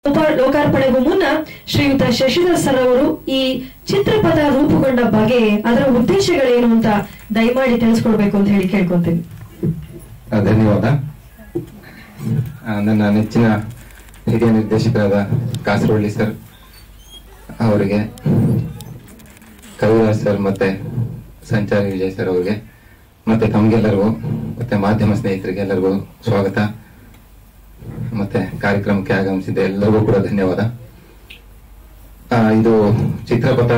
ಲೋಪ- ಲೋಕಾರ್ಪಣೆಗೂ ಮುನ್ನ ಶ್ರೀಯುತ ಶಶಿಧರ್ ಸರ್ ಅವರು ಈ ಚಿತ್ರಪಟ ರೂಪುಗೊಂಡ ಬಗೆ ಅದರ ಉದ್ದೇಶಗಳೇನು ಅಂತ ದಯಮಾಡಿ ತಿಳಿಸ್ಕೊಡ್ಬೇಕು ಅಂತ ಹೇಳಿ ಕೇಳ್ಕೊಂತೀನಿ ಆ, ಧನ್ಯವಾದ ಆ, ನನ್ನ ನೆಚ್ಚಿನ ಹಿರಿಯ ನಿರ್ದೇಶಕರಾದ ಕಾಸರವಳ್ಳಿ ಸರ್ ಅವರಿಗೆ ಕವಿರಾಜ್ ಸರ್ ಮತ್ತೆ ಸಂಚಾರಿ ವಿಜಯ್ ಸರ್ ಅವರಿಗೆ ಮತ್ತೆ ತಮಗೆಲ್ಲರಿಗೂ ಮತ್ತೆ ಮಾಧ್ಯಮ ಸ್ನೇಹಿತರಿಗೆ ಎಲ್ಲರಿಗೂ ಸ್ವಾಗತ ಮತ್ತೆ ಕಾರ್ಯಕ್ರಮಕ್ಕೆ ಆಗಮಿಸಿದ ಎಲ್ಲರಿಗೂ ಕೂಡ ಧನ್ಯವಾದ ಆ, ಇದು ಚಿತ್ರಪಟ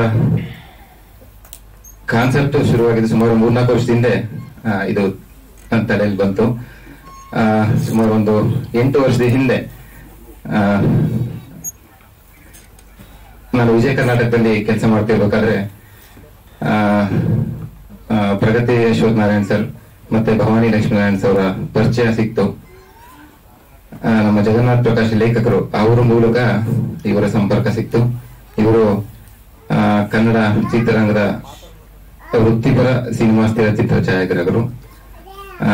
ಕಾನ್ಸೆಪ್ಟ್ ಶುರುವಾಗಿದ್ದು ಸುಮಾರು ಮೂರ್ನಾಲ್ಕು ವರ್ಷದ ಹಿಂದೆ ಆ, ಇದು ನನ್ನ ತಲೆಯಲ್ಲಿ ಬಂತು ಆ, ಸುಮಾರು ಒಂದು ಎಂಟು ವರ್ಷದ ಹಿಂದೆ ಆ, ನಾನು ವಿಜಯ ಕರ್ನಾಟಕದಲ್ಲಿ ಕೆಲಸ ಮಾಡ್ತಿರ್ಬೇಕಾದ್ರೆ ಆ, ಆ, ಪ್ರಗತಿ ಅಶೋಕ್ ನಾರಾಯಣ್ ಸರ್ ಮತ್ತೆ ಭವಾನಿ ಲಕ್ಷ್ಮೀನಾರಾಯಣ್ ಸರ್ ಅವರ ಪರಿಚಯ ಸಿಕ್ತು ಆ, ನಮ್ಮ ಜಗನ್ನಾಥ್ ಪ್ರಕಾಶ್ ಲೇಖಕರು ಅವರ ಮೂಲಕ ಇವರ ಸಂಪರ್ಕ ಸಿಕ್ತು ಇವರು ಆ, ಕನ್ನಡ ಚಿತ್ರರಂಗದ ವೃತ್ತಿಪರ ಸಿನಿಮಾ ಸ್ಥಿರ ಚಿತ್ರ ಛಾಯಾಗ್ರಾಹಕರು ಆ,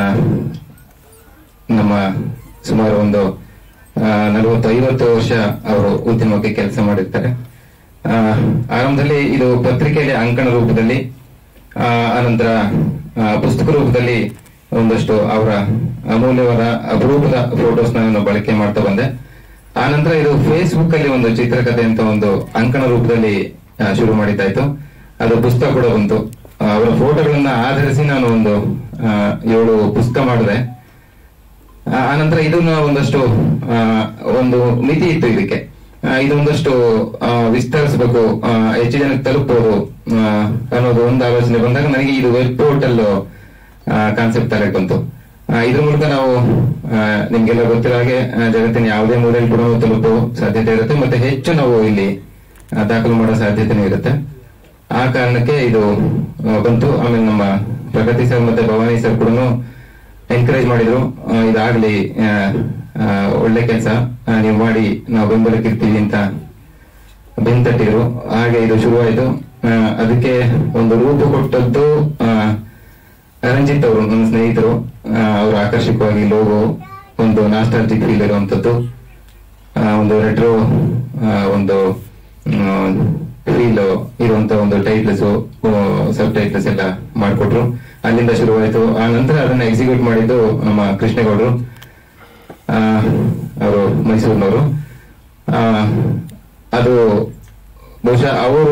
ನಮ್ಮ ಸುಮಾರು ಒಂದು ನಲವತ್ತು ಐವತ್ತು ವರ್ಷ ಅವರು ಉದ್ಯಮಕ್ಕೆ ಕೆಲಸ ಮಾಡಿರ್ತಾರೆ ಆ, ಆರಂಭದಲ್ಲಿ ಇದು ಪತ್ರಿಕೆಯಲ್ಲಿ ಅಂಕಣ ರೂಪದಲ್ಲಿ ಆ, ಅನಂತರ ಆ, ಪುಸ್ತಕ ರೂಪದಲ್ಲಿ ಒಂದಷ್ಟು ಅವರ ಅಮೂಲ್ಯವಾದ ಅಪರೂಪದ ಫೋಟೋಸ್ ನಾನು ಬಳಕೆ ಮಾಡ್ತಾ ಬಂದೆ ಆನಂತರ ಇದು ಫೇಸ್ಬುಕ್ ಅಲ್ಲಿ ಒಂದು ಚಿತ್ರಕಥೆ ಅಂತ ಒಂದು ಅಂಕಣ ರೂಪದಲ್ಲಿ ಆ, ಶುರು ಮಾಡಿದ್ದಾಯ್ತು ಅದು ಪುಸ್ತಕ ಕೂಡ ಬಂತು ಆ, ಅವರ ಫೋಟೋಗಳನ್ನ ಆಧರಿಸಿ ನಾನು ಒಂದು ಆ, ಏಳು ಪುಸ್ತಕ ಮಾಡಿದೆ ಆ, ಆನಂತರ ಇದನ್ನ ಒಂದಷ್ಟು ಆ, ಒಂದು ಮಿತಿ ಇತ್ತು ಇದಕ್ಕೆ ಆ, ಇದೊಂದಷ್ಟು ಆ, ವಿಸ್ತರಿಸಬೇಕು ಆ, ಹೆಚ್ಚು ಜನಕ್ಕೆ ತಲುಪಬಹುದು ಆ, ಅನ್ನೋದು ಒಂದು ಆಲೋಚನೆ ಬಂದಾಗ ನನಗೆ ಇದು ವೆಬ್ ಪೋರ್ಟಲ್ ಕಾನ್ಸೆಪ್ಟ್ ತಲೆಗೆ ಬಂತು ಆ, ಇದ್ರ ಮೂಲಕ ನಾವು ಆ, ನಿಮ್ಗೆಲ್ಲ ಗೊತ್ತಿರೋ ಹಾಗೆ ಆ, ಜಗತ್ತಿನ ಯಾವುದೇ ಮೂಲೆಯಲ್ಲಿ ಕೂಡ ನಾವು ತಲುಪೋ ಸಾಧ್ಯತೆ ಇರುತ್ತೆ ಮತ್ತೆ ಹೆಚ್ಚು ನಾವು ಇಲ್ಲಿ ಆ, ದಾಖಲು ಮಾಡೋ ಸಾಧ್ಯತೆನೂ ಇರುತ್ತೆ ಆ ಕಾರಣಕ್ಕೆ ಇದು ಆ, ಬಂತು ಆಮೇಲೆ ನಮ್ಮ ಪ್ರಗತಿ ಸರ್ ಮತ್ತೆ ಭವಾನಿ ಸರ್ ಕೂಡ ಎನ್ಕರೇಜ್ ಮಾಡಿದ್ರು ಆ, ಇದಾಗ್ಲಿ ಆ, ಆ, ಒಳ್ಳೆ ಕೆಲಸ ನೀವು ಮಾಡಿ ನಾವು ಬೆಂಬಲಕ್ಕೆ ಇರ್ತೀವಿ ಅಂತ ಬೆನ್ ತಟ್ಟಿದ್ರು ಹಾಗೆ ಇದು ಶುರುವಾಯಿತು ಆ, ಅದಕ್ಕೆ ಒಂದು ರೂಪ ಕೊಟ್ಟದ್ದು ಆ, ರಂಜಿತ್ ಅವರು ನನ್ನ ಸ್ನೇಹಿತರು ಆ, ಅವರು ಆಕರ್ಷಕವಾಗಿ ಲೋಗೋ ಒಂದು ನಾಸ್ಟಾಲಜಿಕ್ ಫೀಲ್ ಇರುವಂತದ್ದು ಆ, ಒಂದು ರೆಟ್ರೋ ಒಂದು ಫೀಲ್ ಇರುವಂತ ಒಂದು ಟೈಟ್ಲ್ಸ್ ಸಬ್ ಟೈಟ್ಲ್ಸ್ ಎಲ್ಲ ಮಾಡಿಕೊಟ್ರು ಅಲ್ಲಿಂದ ಶುರುವಾಯಿತು ಆ ನಂತರ ಅದನ್ನ ಎಕ್ಸಿಕ್ಯೂಟ್ ಮಾಡಿದ್ದು ನಮ್ಮ ಕೃಷ್ಣೇಗೌಡರು ಆ, ಅವರು ಮೈಸೂರಿನವರು ಆ, ಅದು ಬಹುಶಃ ಅವರು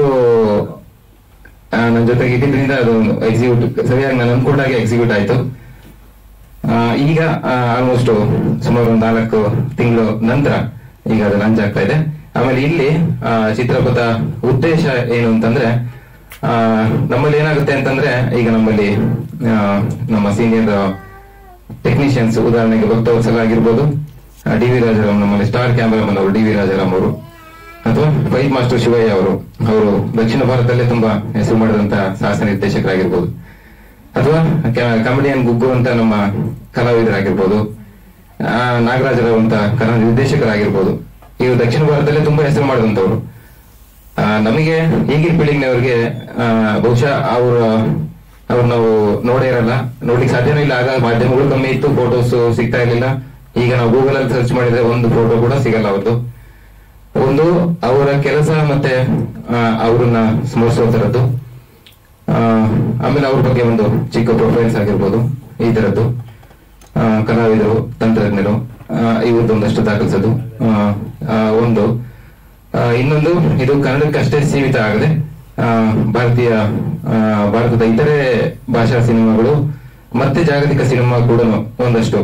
ನನ್ನ ಜೊತೆಗೆ ಇದ್ದಿದ್ರಿಂದ ಅದು ಎಕ್ಸಿಕ್ಯೂಟ್ ಸರಿಯಾಗಿ ನಾನು ಅನ್ಕೊಂಡಾಗೆ ಎಕ್ಸಿಕ್ಯೂಟ್ ಆಯ್ತು ಆ, ಈಗ ಆಲ್ಮೋಸ್ಟ್ ಸುಮಾರು ಒಂದು ನಾಲ್ಕು ತಿಂಗಳು ನಂತರ ಈಗ ಅದು ಲಾಂಚ್ ಆಗ್ತಾ ಇದೆ ಆಮೇಲೆ ಇಲ್ಲಿ ಆ, ಚಿತ್ರಪಥ ಉದ್ದೇಶ ಏನು ಅಂತಂದ್ರೆ ಆ, ನಮ್ಮಲ್ಲಿ ಏನಾಗುತ್ತೆ ಅಂತಂದ್ರೆ ಈಗ ನಮ್ಮಲ್ಲಿ ಆ, ನಮ್ಮ ಸೀನಿಯರ್ ಟೆಕ್ನಿಷಿಯನ್ಸ್ ಉದಾಹರಣೆಗೆ ಭಕ್ತವತ್ಸಲ ಆಗಿರ್ಬೋದು ಡಿ ವಿ ರಾಜಾರಾಮ್ ನಮ್ಮಲ್ಲಿ ಸ್ಟಾರ್ ಕ್ಯಾಮರಾಮನ್ ಅವರು ಡಿ ವಿ ರಾಜಾರಾಮ್ ಅವರು ಅಥವಾ ಫೈಟ್ ಮಾಸ್ಟರ್ ಶಿವಯ್ಯ ಅವರು ಅವರು ದಕ್ಷಿಣ ಭಾರತದಲ್ಲೇ ತುಂಬಾ ಹೆಸರು ಮಾಡಿದಂತ ಸಾಹಸ ನಿರ್ದೇಶಕರಾಗಿರ್ಬೋದು ಅಥವಾ ಕಾಮಿಡಿಯನ್ ಗುಗ್ಗು ಅಂತ ನಮ್ಮ ಕಲಾವಿದರಾಗಿರ್ಬೋದು ಆ, ನಾಗರಾಜರಾವ್ ಅಂತ ಕನ್ನಡ ನಿರ್ದೇಶಕರಾಗಿರ್ಬೋದು ಇವರು ದಕ್ಷಿಣ ಭಾರತದಲ್ಲೇ ತುಂಬಾ ಹೆಸರು ಮಾಡಿದಂತವ್ರು ಆ, ನಮಗೆ ಈಗಿನ ಪೀಳಿಗೆನವ್ರಿಗೆ ಆ, ಬಹುಶಃ ಅವರ ಅವ್ರು ನಾವು ನೋಡೇ ಇರಲ್ಲ ನೋಡ್ಲಿಕ್ಕೆ ಸಾಧ್ಯನೂ ಇಲ್ಲ ಆಗ ಮಾಧ್ಯಮಗಳು ಕಮ್ಮಿ ಇತ್ತು ಫೋಟೋಸ್ ಸಿಗ್ತಾ ಇರ್ಲಿಲ್ಲ ಈಗ ನಾವು ಗೂಗಲ್ ಅಲ್ಲಿ ಸರ್ಚ್ ಮಾಡಿದ್ರೆ ಒಂದು ಫೋಟೋ ಕೂಡ ಸಿಗಲ್ಲ ಅವ್ರದ್ದು ಒಂದು ಅವರ ಕೆಲಸ ಮತ್ತೆ ಆ, ಅವ್ರನ್ನ ಸ್ಮರಿಸೋ ತರದ್ದು ಆ, ಆಮೇಲೆ ಅವ್ರ ಬಗ್ಗೆ ಒಂದು ಚಿಕ್ಕ ಪ್ರೊಫೈಲ್ಸ್ ಆಗಿರ್ಬೋದು ಈ ತರದ್ದು ಆ, ಕಲಾವಿದರು ತಂತ್ರಜ್ಞರು ಆ, ಇವ್ರದ್ದು ಒಂದಷ್ಟು ದಾಖಲಿಸೋದು ಆ, ಆ, ಒಂದು ಆ, ಇನ್ನೊಂದು ಇದು ಕನ್ನಡಕ್ಕೆ ಅಷ್ಟೇ ಸೀಮಿತ ಆಗದೆ ಆ, ಭಾರತೀಯ ಆ, ಭಾರತದ ಇತರೆ ಭಾಷಾ ಸಿನಿಮಾಗಳು ಮತ್ತೆ ಜಾಗತಿಕ ಸಿನಿಮಾ ಕೂಡ ಒಂದಷ್ಟು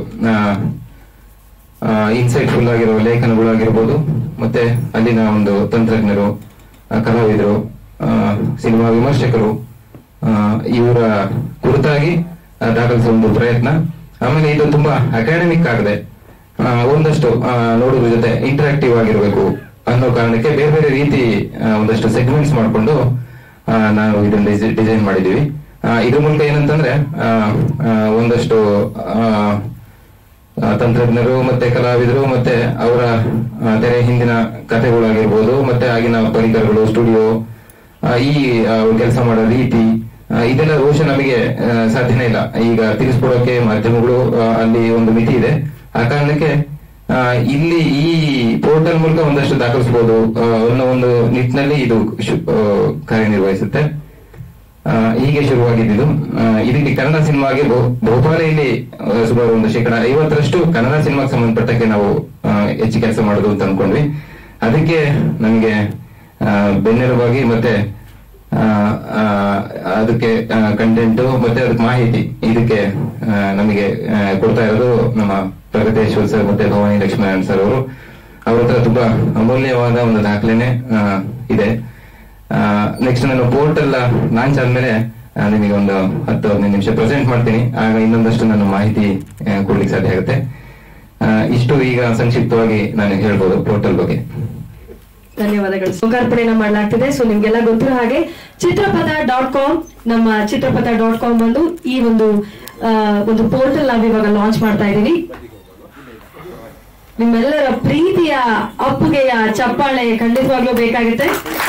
ಇನ್ಸೈಟ್ ಫುಲ್ ಆಗಿರೋ ಲೇಖನಗಳು ಆಗಿರ್ಬೋದು ಮತ್ತೆ ಅಲ್ಲಿನ ಒಂದು ತಂತ್ರಜ್ಞರು ಆ, ಕಲಾವಿದರು ಆ, ಸಿನಿಮಾ ವಿಮರ್ಶಕರು ಆ, ಇವರ ಕುರಿತಾಗಿ ಆ, ದಾಖಲಿಸುವ ಒಂದು ಪ್ರಯತ್ನ ಆಮೇಲೆ ಇದು ತುಂಬಾ ಅಕಾಡೆಮಿಕ್ ಆಗಿದೆ ಆ, ಒಂದಷ್ಟು ಆ, ನೋಡುವ ಜೊತೆ ಇಂಟರಾಕ್ಟಿವ್ ಆಗಿರಬೇಕು ಅನ್ನೋ ಕಾರಣಕ್ಕೆ ಬೇರೆ ಬೇರೆ ರೀತಿ ಆ, ಒಂದಷ್ಟು ಸೆಗ್ಮೆಂಟ್ಸ್ ಮಾಡಿಕೊಂಡು ನಾವು ಇದನ್ನ ಡಿಸೈನ್ ಮಾಡಿದೀವಿ ಆ, ಇದ್ರ ಮೂಲಕ ಏನಂತಂದ್ರೆ ಆ, ಆ, ಒಂದಷ್ಟು ಆ, ಆ, ತಂತ್ರಜ್ಞರು ಮತ್ತೆ ಕಲಾವಿದರು ಮತ್ತೆ ಅವರ ಆ, ತೆರೆ ಹಿಂದಿನ ಕಥೆಗಳಾಗಿರ್ಬೋದು ಮತ್ತೆ ಆಗಿನ ಪರಿಕರಗಳು ಸ್ಟುಡಿಯೋ ಈ ಕೆಲಸ ಮಾಡೋ ರೀತಿ ಆ, ಇದೆಲ್ಲ ಬಹುಶಃ ನಮಗೆ ಆ, ಸಾಧ್ಯನೇ ಇಲ್ಲ ಈಗ ತಿಳಿಸ್ಕೊಡೋಕೆ ಮಾಧ್ಯಮಗಳು ಆ, ಅಲ್ಲಿ ಒಂದು ಮಿತಿ ಇದೆ ಆ ಕಾರಣಕ್ಕೆ ಆ, ಇಲ್ಲಿ ಈ ಪೋರ್ಟಲ್ ಮೂಲಕ ಒಂದಷ್ಟು ದಾಖಲಿಸಬಹುದು ಆ, ಅನ್ನೋ ಒಂದು ನಿಟ್ಟಿನಲ್ಲಿ ಇದು ಶು- ಆ, ಕಾರ್ಯನಿರ್ವಹಿಸುತ್ತೆ ಆ, ಹೀಗೆ ಶುರುವಾಗಿದ್ದು ಇದಕ್ಕೆ ಕನ್ನಡ ಸಿನಿಮಾಗೆ ಬಹು- ಬಹುಪಾಲು ಇಲ್ಲಿ ಆ, ಸುಮಾರು ಒಂದು ಶೇಕಡ ಐವತ್ತರಷ್ಟು ಕನ್ನಡ ಸಿನಿಮಾಗೆ ಸಂಬಂಧಪಟ್ಟಕ್ಕೆ ನಾವು ಆ, ಹೆಚ್ಚು ಕೆಲಸ ಮಾಡೋದು ಅಂತ ಅನ್ಕೊಂಡ್ವಿ ಅದಕ್ಕೆ ನಮಗೆ ಬೆನ್ನೆಲುಬಾಗಿ ಮತ್ತೆ ಆ, ಆ, ಅದಕ್ಕೆ ಕಂಟೆಂಟ್ ಮತ್ತೆ ಅದಕ್ಕೆ ಮಾಹಿತಿ ಇದಕ್ಕೆ ಆ, ನಮಗೆ ಆ, ಕೊಡ್ತಾ ಇರೋದು ನಮ್ಮ ಪ್ರಗತೇಶ್ವರ್ ಸರ್ ಮತ್ತೆ ಭವಾನಿ ಲಕ್ಷ್ಮೀನಾರಾಯಣ್ ಸರ್ ಅವರು ಅವ್ರ ಹತ್ರ ತುಂಬಾ ಅಮೂಲ್ಯವಾದ ಒಂದು ದಾಖಲೆನೆ ಆ, ಇದೆ ನೆಕ್ಸ್ಟ್ ನಾನು ಪೋರ್ಟಲ್ ಲಾಂಚ್ ಆದ್ಮೇಲೆ ಆ, ನಿಮಗೆ ಒಂದು ಹತ್ತು ಹದಿನೈದು ನಿಮಿಷ ಪ್ರೆಸೆಂಟ್ ಮಾಡ್ತೀನಿ ಆಗ ಇನ್ನೊಂದಷ್ಟು ನಾನು ಮಾಹಿತಿ ಆ, ಕೊಡ್ಲಿಕ್ಕೆ ಸಾಧ್ಯ ಆಗುತ್ತೆ ಆ, ಇಷ್ಟು ಈಗ ಸಂಕ್ಷಿಪ್ತವಾಗಿ ನಾನು ಹೇಳ್ಬೋದು ಪೋರ್ಟಲ್ ಬಗ್ಗೆ ಧನ್ಯವಾದಗಳು ಲೋಕಾರ್ಪಣೆಯನ್ನ ಮಾಡಲಾಗ್ತಿದೆ ಸೊ ನಿಮ್ಗೆಲ್ಲ ಗೊತ್ತಿರೋ ಹಾಗೆ ಚಿತ್ರಪಥ ಡಾಟ್ ಕಾಮ್ ನಮ್ಮ ಚಿತ್ರಪಥ ಡಾಟ್ ಕಾಮ್ ಬಂದು ಈ ಒಂದು ಆ, ಒಂದು ಪೋರ್ಟಲ್ ನಾವು ಇವಾಗ ಲಾಂಚ್ ಮಾಡ್ತಾ ಇದೀವಿ ನಿಮ್ಮೆಲ್ಲರ ಪ್ರೀತಿಯ ಅಪ್ಪುಗೆಯ ಚಪ್ಪಾಳೆ ಖಂಡಿತವಾಗ್ಲೂ ಬೇಕಾಗುತ್ತೆ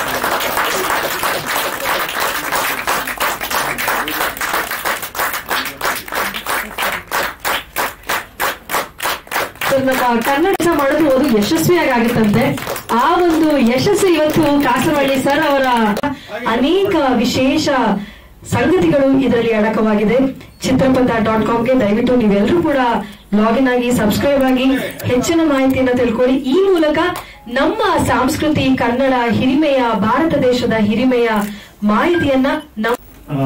ಸರ್, ನಮ್ಮ ಕನ್ನಡ ಕೆಲಸ ಮಾಡೋದು ಒಂದು ಯಶಸ್ವಿಯಾಗಿ ಆಗಿತ್ತಂತೆ ಆ ಒಂದು ಯಶಸ್ಸು ಇವತ್ತು ಕಾಸರವಳ್ಳಿ ಸರ್ ಅವರ ಅನೇಕ ವಿಶೇಷ ಸಂಗತಿಗಳು ಇದರಲ್ಲಿ ಅಡಕವಾಗಿದೆ ಚಿತ್ರಪಥ ಡಾಟ್ ಕಾಮ್ಗೆ ದಯವಿಟ್ಟು ನೀವೆಲ್ಲರೂ ಕೂಡ ಲಾಗಿನ್ ಆಗಿ ಸಬ್ಸ್ಕ್ರೈಬ್ ಆಗಿ ಹೆಚ್ಚಿನ ಮಾಹಿತಿಯನ್ನ ತಿಳ್ಕೊಳ್ಳಿ ಈ ಮೂಲಕ ನಮ್ಮ ಸಂಸ್ಕೃತಿ ಕನ್ನಡ ಹಿರಿಮೆಯ ಭಾರತ ದೇಶದ ಹಿರಿಮೆಯ ಮಾಹಿತಿಯನ್ನ ನಮ್ಮ ಆ,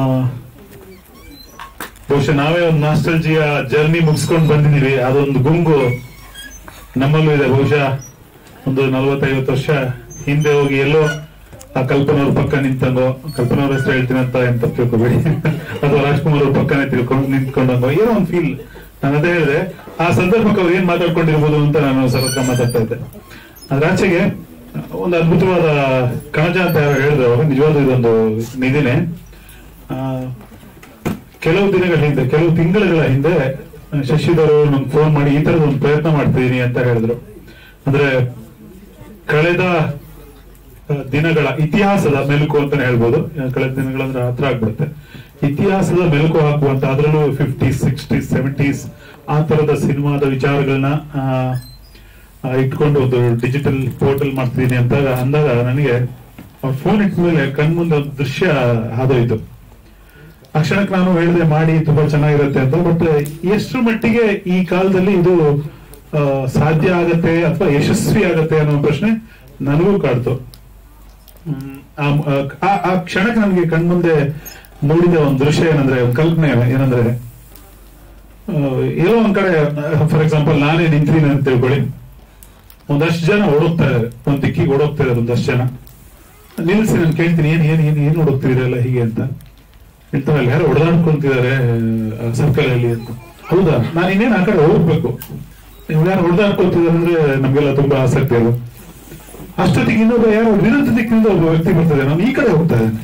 ಬಹುಶಃ ನಾವೇ ಒಂದು ನಾಸ್ಟಲ್ಜಿಯ ಜರ್ನಿ ಮುಗಿಸ್ಕೊಂಡು ಬಂದಿದೀವಿ ಅದೊಂದು ಗುಂಗು ನಮ್ಮಲ್ಲೂ ಇದೆ ಬಹುಶಃ ಒಂದು ನಲವತ್ತೈವತ್ತು ವರ್ಷ ಹಿಂದೆ ಹೋಗಿ ಎಲ್ಲೋ ಆ ಕಲ್ಪನವ್ರ ಪಕ್ಕ ನಿಂತಂಗೋ ಕಲ್ಪನವ್ರ ಹೆಸರು ಹೇಳ್ತೀನಿ ಅಂತ ಎಂತ ತಿಳ್ಕೊಬೇಡಿ ಅಥವಾ ರಾಜ್ಕುಮಾರ್ ಅವ್ರ ಪಕ್ಕನೆ ತಿಳ್ಕೊಂಡು ನಿಂತ್ಕೊಂಡಂಗೋ ಏನೋ ಒಂದು ಫೀಲ್ ನಾನು ಅದೇ ಹೇಳಿದೆ ಆ ಸಂದರ್ಭಕ್ಕೆ ಅವ್ರು ಏನ್ ಮಾತಾಡ್ಕೊಂಡಿರ್ಬೋದು ಅಂತ ನಾನು ಸ್ವಲ್ಪ ಮಾತಾಡ್ತಾ ಇದ್ದೆ ಅದ್ರಾಚೆಗೆ ಒಂದು ಅದ್ಭುತವಾದ ಕಣಜ ಅಂತ ಯಾರೋ ಹೇಳಿದ್ರು ಅವಾಗ ನಿಜವಾದ ಇದೊಂದು ನಿಧಿನೇ ಆ, ಕೆಲವು ದಿನಗಳ ಹಿಂದೆ ಕೆಲವು ತಿಂಗಳುಗಳ ಹಿಂದೆ ಶಶಿಧರ್ ಅವರು ನಂಗೆ ಫೋನ್ ಮಾಡಿ ಈ ತರದ ಒಂದು ಪ್ರಯತ್ನ ಮಾಡ್ತಿದೀನಿ ಅಂತ ಹೇಳಿದ್ರು ಅಂದ್ರೆ ಕಳೆದ ಆ, ದಿನಗಳ ಇತಿಹಾಸದ ಮೆಲುಕು ಅಂತಾನೆ ಹೇಳ್ಬೋದು ಆ, ಕಳೆದ ದಿನಗಳಂದ್ರೆ ಹತ್ರ ಆಗ್ಬಿಡುತ್ತೆ ಇತಿಹಾಸದ ಮೆಲುಕು ಹಾಕುವಂತ ಅದರಲ್ಲೂ ಫಿಫ್ಟೀಸ್ ಸಿಕ್ಸ್ಟೀಸ್ ಸೆವೆಂಟೀಸ್ ಆ ತರದ ಸಿನಿಮಾದ ವಿಚಾರಗಳನ್ನ ಆ, ಆ, ಇಟ್ಕೊಂಡು ಒಂದು ಡಿಜಿಟಲ್ ಪೋರ್ಟಲ್ ಮಾಡ್ತಿದ್ದೀನಿ ಅಂತ ಅಂದಾಗ ನನಗೆ ಫೋನ್ ಇಟ್ಟ ಮೇಲೆ ಕಣ್ಮುಂದೆ ಒಂದು ದೃಶ್ಯ ಹಾದೋಯ್ತು ಆ ಕ್ಷಣಕ್ಕೆ ನಾನು ಹೇಳಿದೆ ಮಾಡಿ ತುಂಬಾ ಚೆನ್ನಾಗಿರುತ್ತೆ ಅಂತ ಬಟ್ ಎಷ್ಟು ಮಟ್ಟಿಗೆ ಈ ಕಾಲದಲ್ಲಿ ಇದು ಆ, ಸಾಧ್ಯ ಆಗತ್ತೆ ಅಥವಾ ಯಶಸ್ವಿ ಆಗತ್ತೆ ಅನ್ನೋ ಪ್ರಶ್ನೆ ನನಗೂ ಕಾಡ್ತು ಹ್ಮ್, ಆ- ಆ- ಆ ಕ್ಷಣಕ್ಕೆ ನನಗೆ ಕಣ್ಮುಂದೆ ನೋಡಿದ ಒಂದು ದೃಶ್ಯ ಏನಂದ್ರೆ ಒಂದು ಕಲ್ಪನೆ ಏನಂದ್ರೆ ಆ, ಎಲ್ಲೋ ಒಂದ್ ಕಡೆ ಫಾರ್ ಎಕ್ಸಾಂಪಲ್ ನಾನೇ ನಿಂತೀನಿ ಅಂತ ತಿಳ್ಕೊಳ್ಳಿ ಒಂದಷ್ಟು ಜನ ಓಡೋಗ್ತಾ ಇದಾರೆ ಒಂದ್ ದಿಕ್ಕಿಗೆ ಓಡೋಗ್ತಾ ಇದಾರೆ ಒಂದಷ್ಟು ಜನ ನಿಲ್ಸಿ ನಾನು ಕೇಳ್ತೀನಿ ಏನ್ ಏನ್ ಏನ್ ಏನ್ ಓಡೋಗ್ತಿದ್ದೀರಲ್ಲ ಹೀಗೆ ಅಂತ ಹೇಳ್ತಾರೆ ಅಲ್ಲಿ ಯಾರು ಹೊಡೆದಾಡ್ಕೊಂತಿದ್ದಾರೆ ಸರ್ಕಲ್ ಅಲ್ಲಿ ಅಂತ ಹೌದಾ ನಾನು ಇನ್ನೇನು ಆ ಕಡೆ ಹೋಗ್ಬೇಕು ನೀವು ಯಾರು ಹೊಡೆದಾಡ್ಕೊಳ್ತಿದ್ದಾರೆ ಅಂದ್ರೆ ನಮ್ಗೆಲ್ಲ ತುಂಬಾ ಆಸಕ್ತಿ ಅಲ್ವಾ ಅಷ್ಟೊತ್ತಿಗೆ ಇನ್ನೊಬ್ಬ ಯಾರೋ ವಿರುದ್ಧ ದಿಕ್ಕಿನಿಂದ ಒಬ್ಬ ವ್ಯಕ್ತಿ ಬರ್ತದೆ ನಾನು ಈ ಕಡೆ ಹೋಗ್ತಾ ಇದ್ದೇನೆ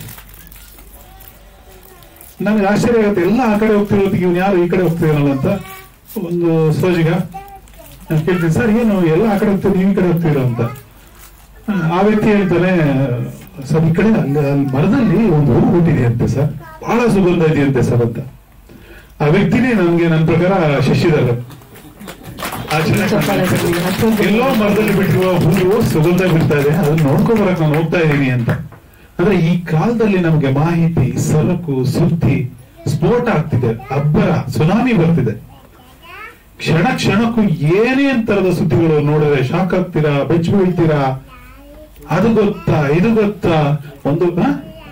ನನಗೆ ಆಶ್ಚರ್ಯ ಆಗುತ್ತೆ ಎಲ್ಲ ಆ ಕಡೆ ಹೋಗ್ತಿರೋದಕ್ಕೆ ಇವ್ನು ಯಾರು ಈ ಕಡೆ ಹೋಗ್ತಿದ್ದಾನಲ್ಲ ಅಂತ ಒಂದು ಸೋಜಿಗ ನಾನು ಕೇಳ್ತೀನಿ ಸರ್ ಏನು ಎಲ್ಲ ಆ ಕಡೆ ಹೋಗ್ತೀರಿ ನೀವು ಈ ಕಡೆ ಹೋಗ್ತೀರಾ ಅಂತ ಆ ವ್ಯಕ್ತಿ ಹೇಳ್ತಾನೆ ಸರ್ ಈ ಕಡೆ ಅಲ್ಲಿ ಅಲ್ಲಿ ಮರದಲ್ಲಿ ಒಂದು ಹೂ ಹುಟ್ಟಿದೆ ಅಂತೆ ಸರ್ ಬಹಳ ಸುಗಂಧ ಇದೆಯಂತೆ ಸರ್ ಅಂತ ಆ ವ್ಯಕ್ತಿನೇ ನನ್ಗೆ ನನ್ನ ಪ್ರಕಾರ ಶಶಿಧರ್ ಆ ಚಪ್ಪಾಳೆ ಚೆನ್ನಾಗಿ ತಗೊಳ್ಳಿ. ಅಷ್ಟೊಂದು ಎಲ್ಲೋ ಮರದಲ್ಲಿ ಬಿಟ್ಟಿರುವ ಹೂವು ಸುಗಂಧ ಬಿಡ್ತಾ ಇದೆ ಅದನ್ನ ನೋಡ್ಕೊಂಡ್ ಬರಕ್ ನಾನು ಹೋಗ್ತಾ ಇದ್ದೀನಿ ಅಂತ ಅಂದ್ರೆ ಈ ಕಾಲದಲ್ಲಿ ನಮ್ಗೆ ಮಾಹಿತಿ ಸರಕು ಸುದ್ದಿ ಸ್ಫೋಟ ಆಗ್ತಿದೆ ಅಬ್ಬರ ಸುನಾಮಿ ಬರ್ತಿದೆ ಕ್ಷಣ ಕ್ಷಣಕ್ಕೂ ಏನೇನ್ ತರದ ಸುದ್ದಿಗಳು ನೋಡಿದ್ರೆ ಶಾಕ್ ಆಗ್ತೀರಾ ಬೆಚ್ಚ ಬೀಳ್ತೀರಾ ಅದು ಗೊತ್ತಾ ಇದು ಗೊತ್ತಾ ಒಂದು ಹ?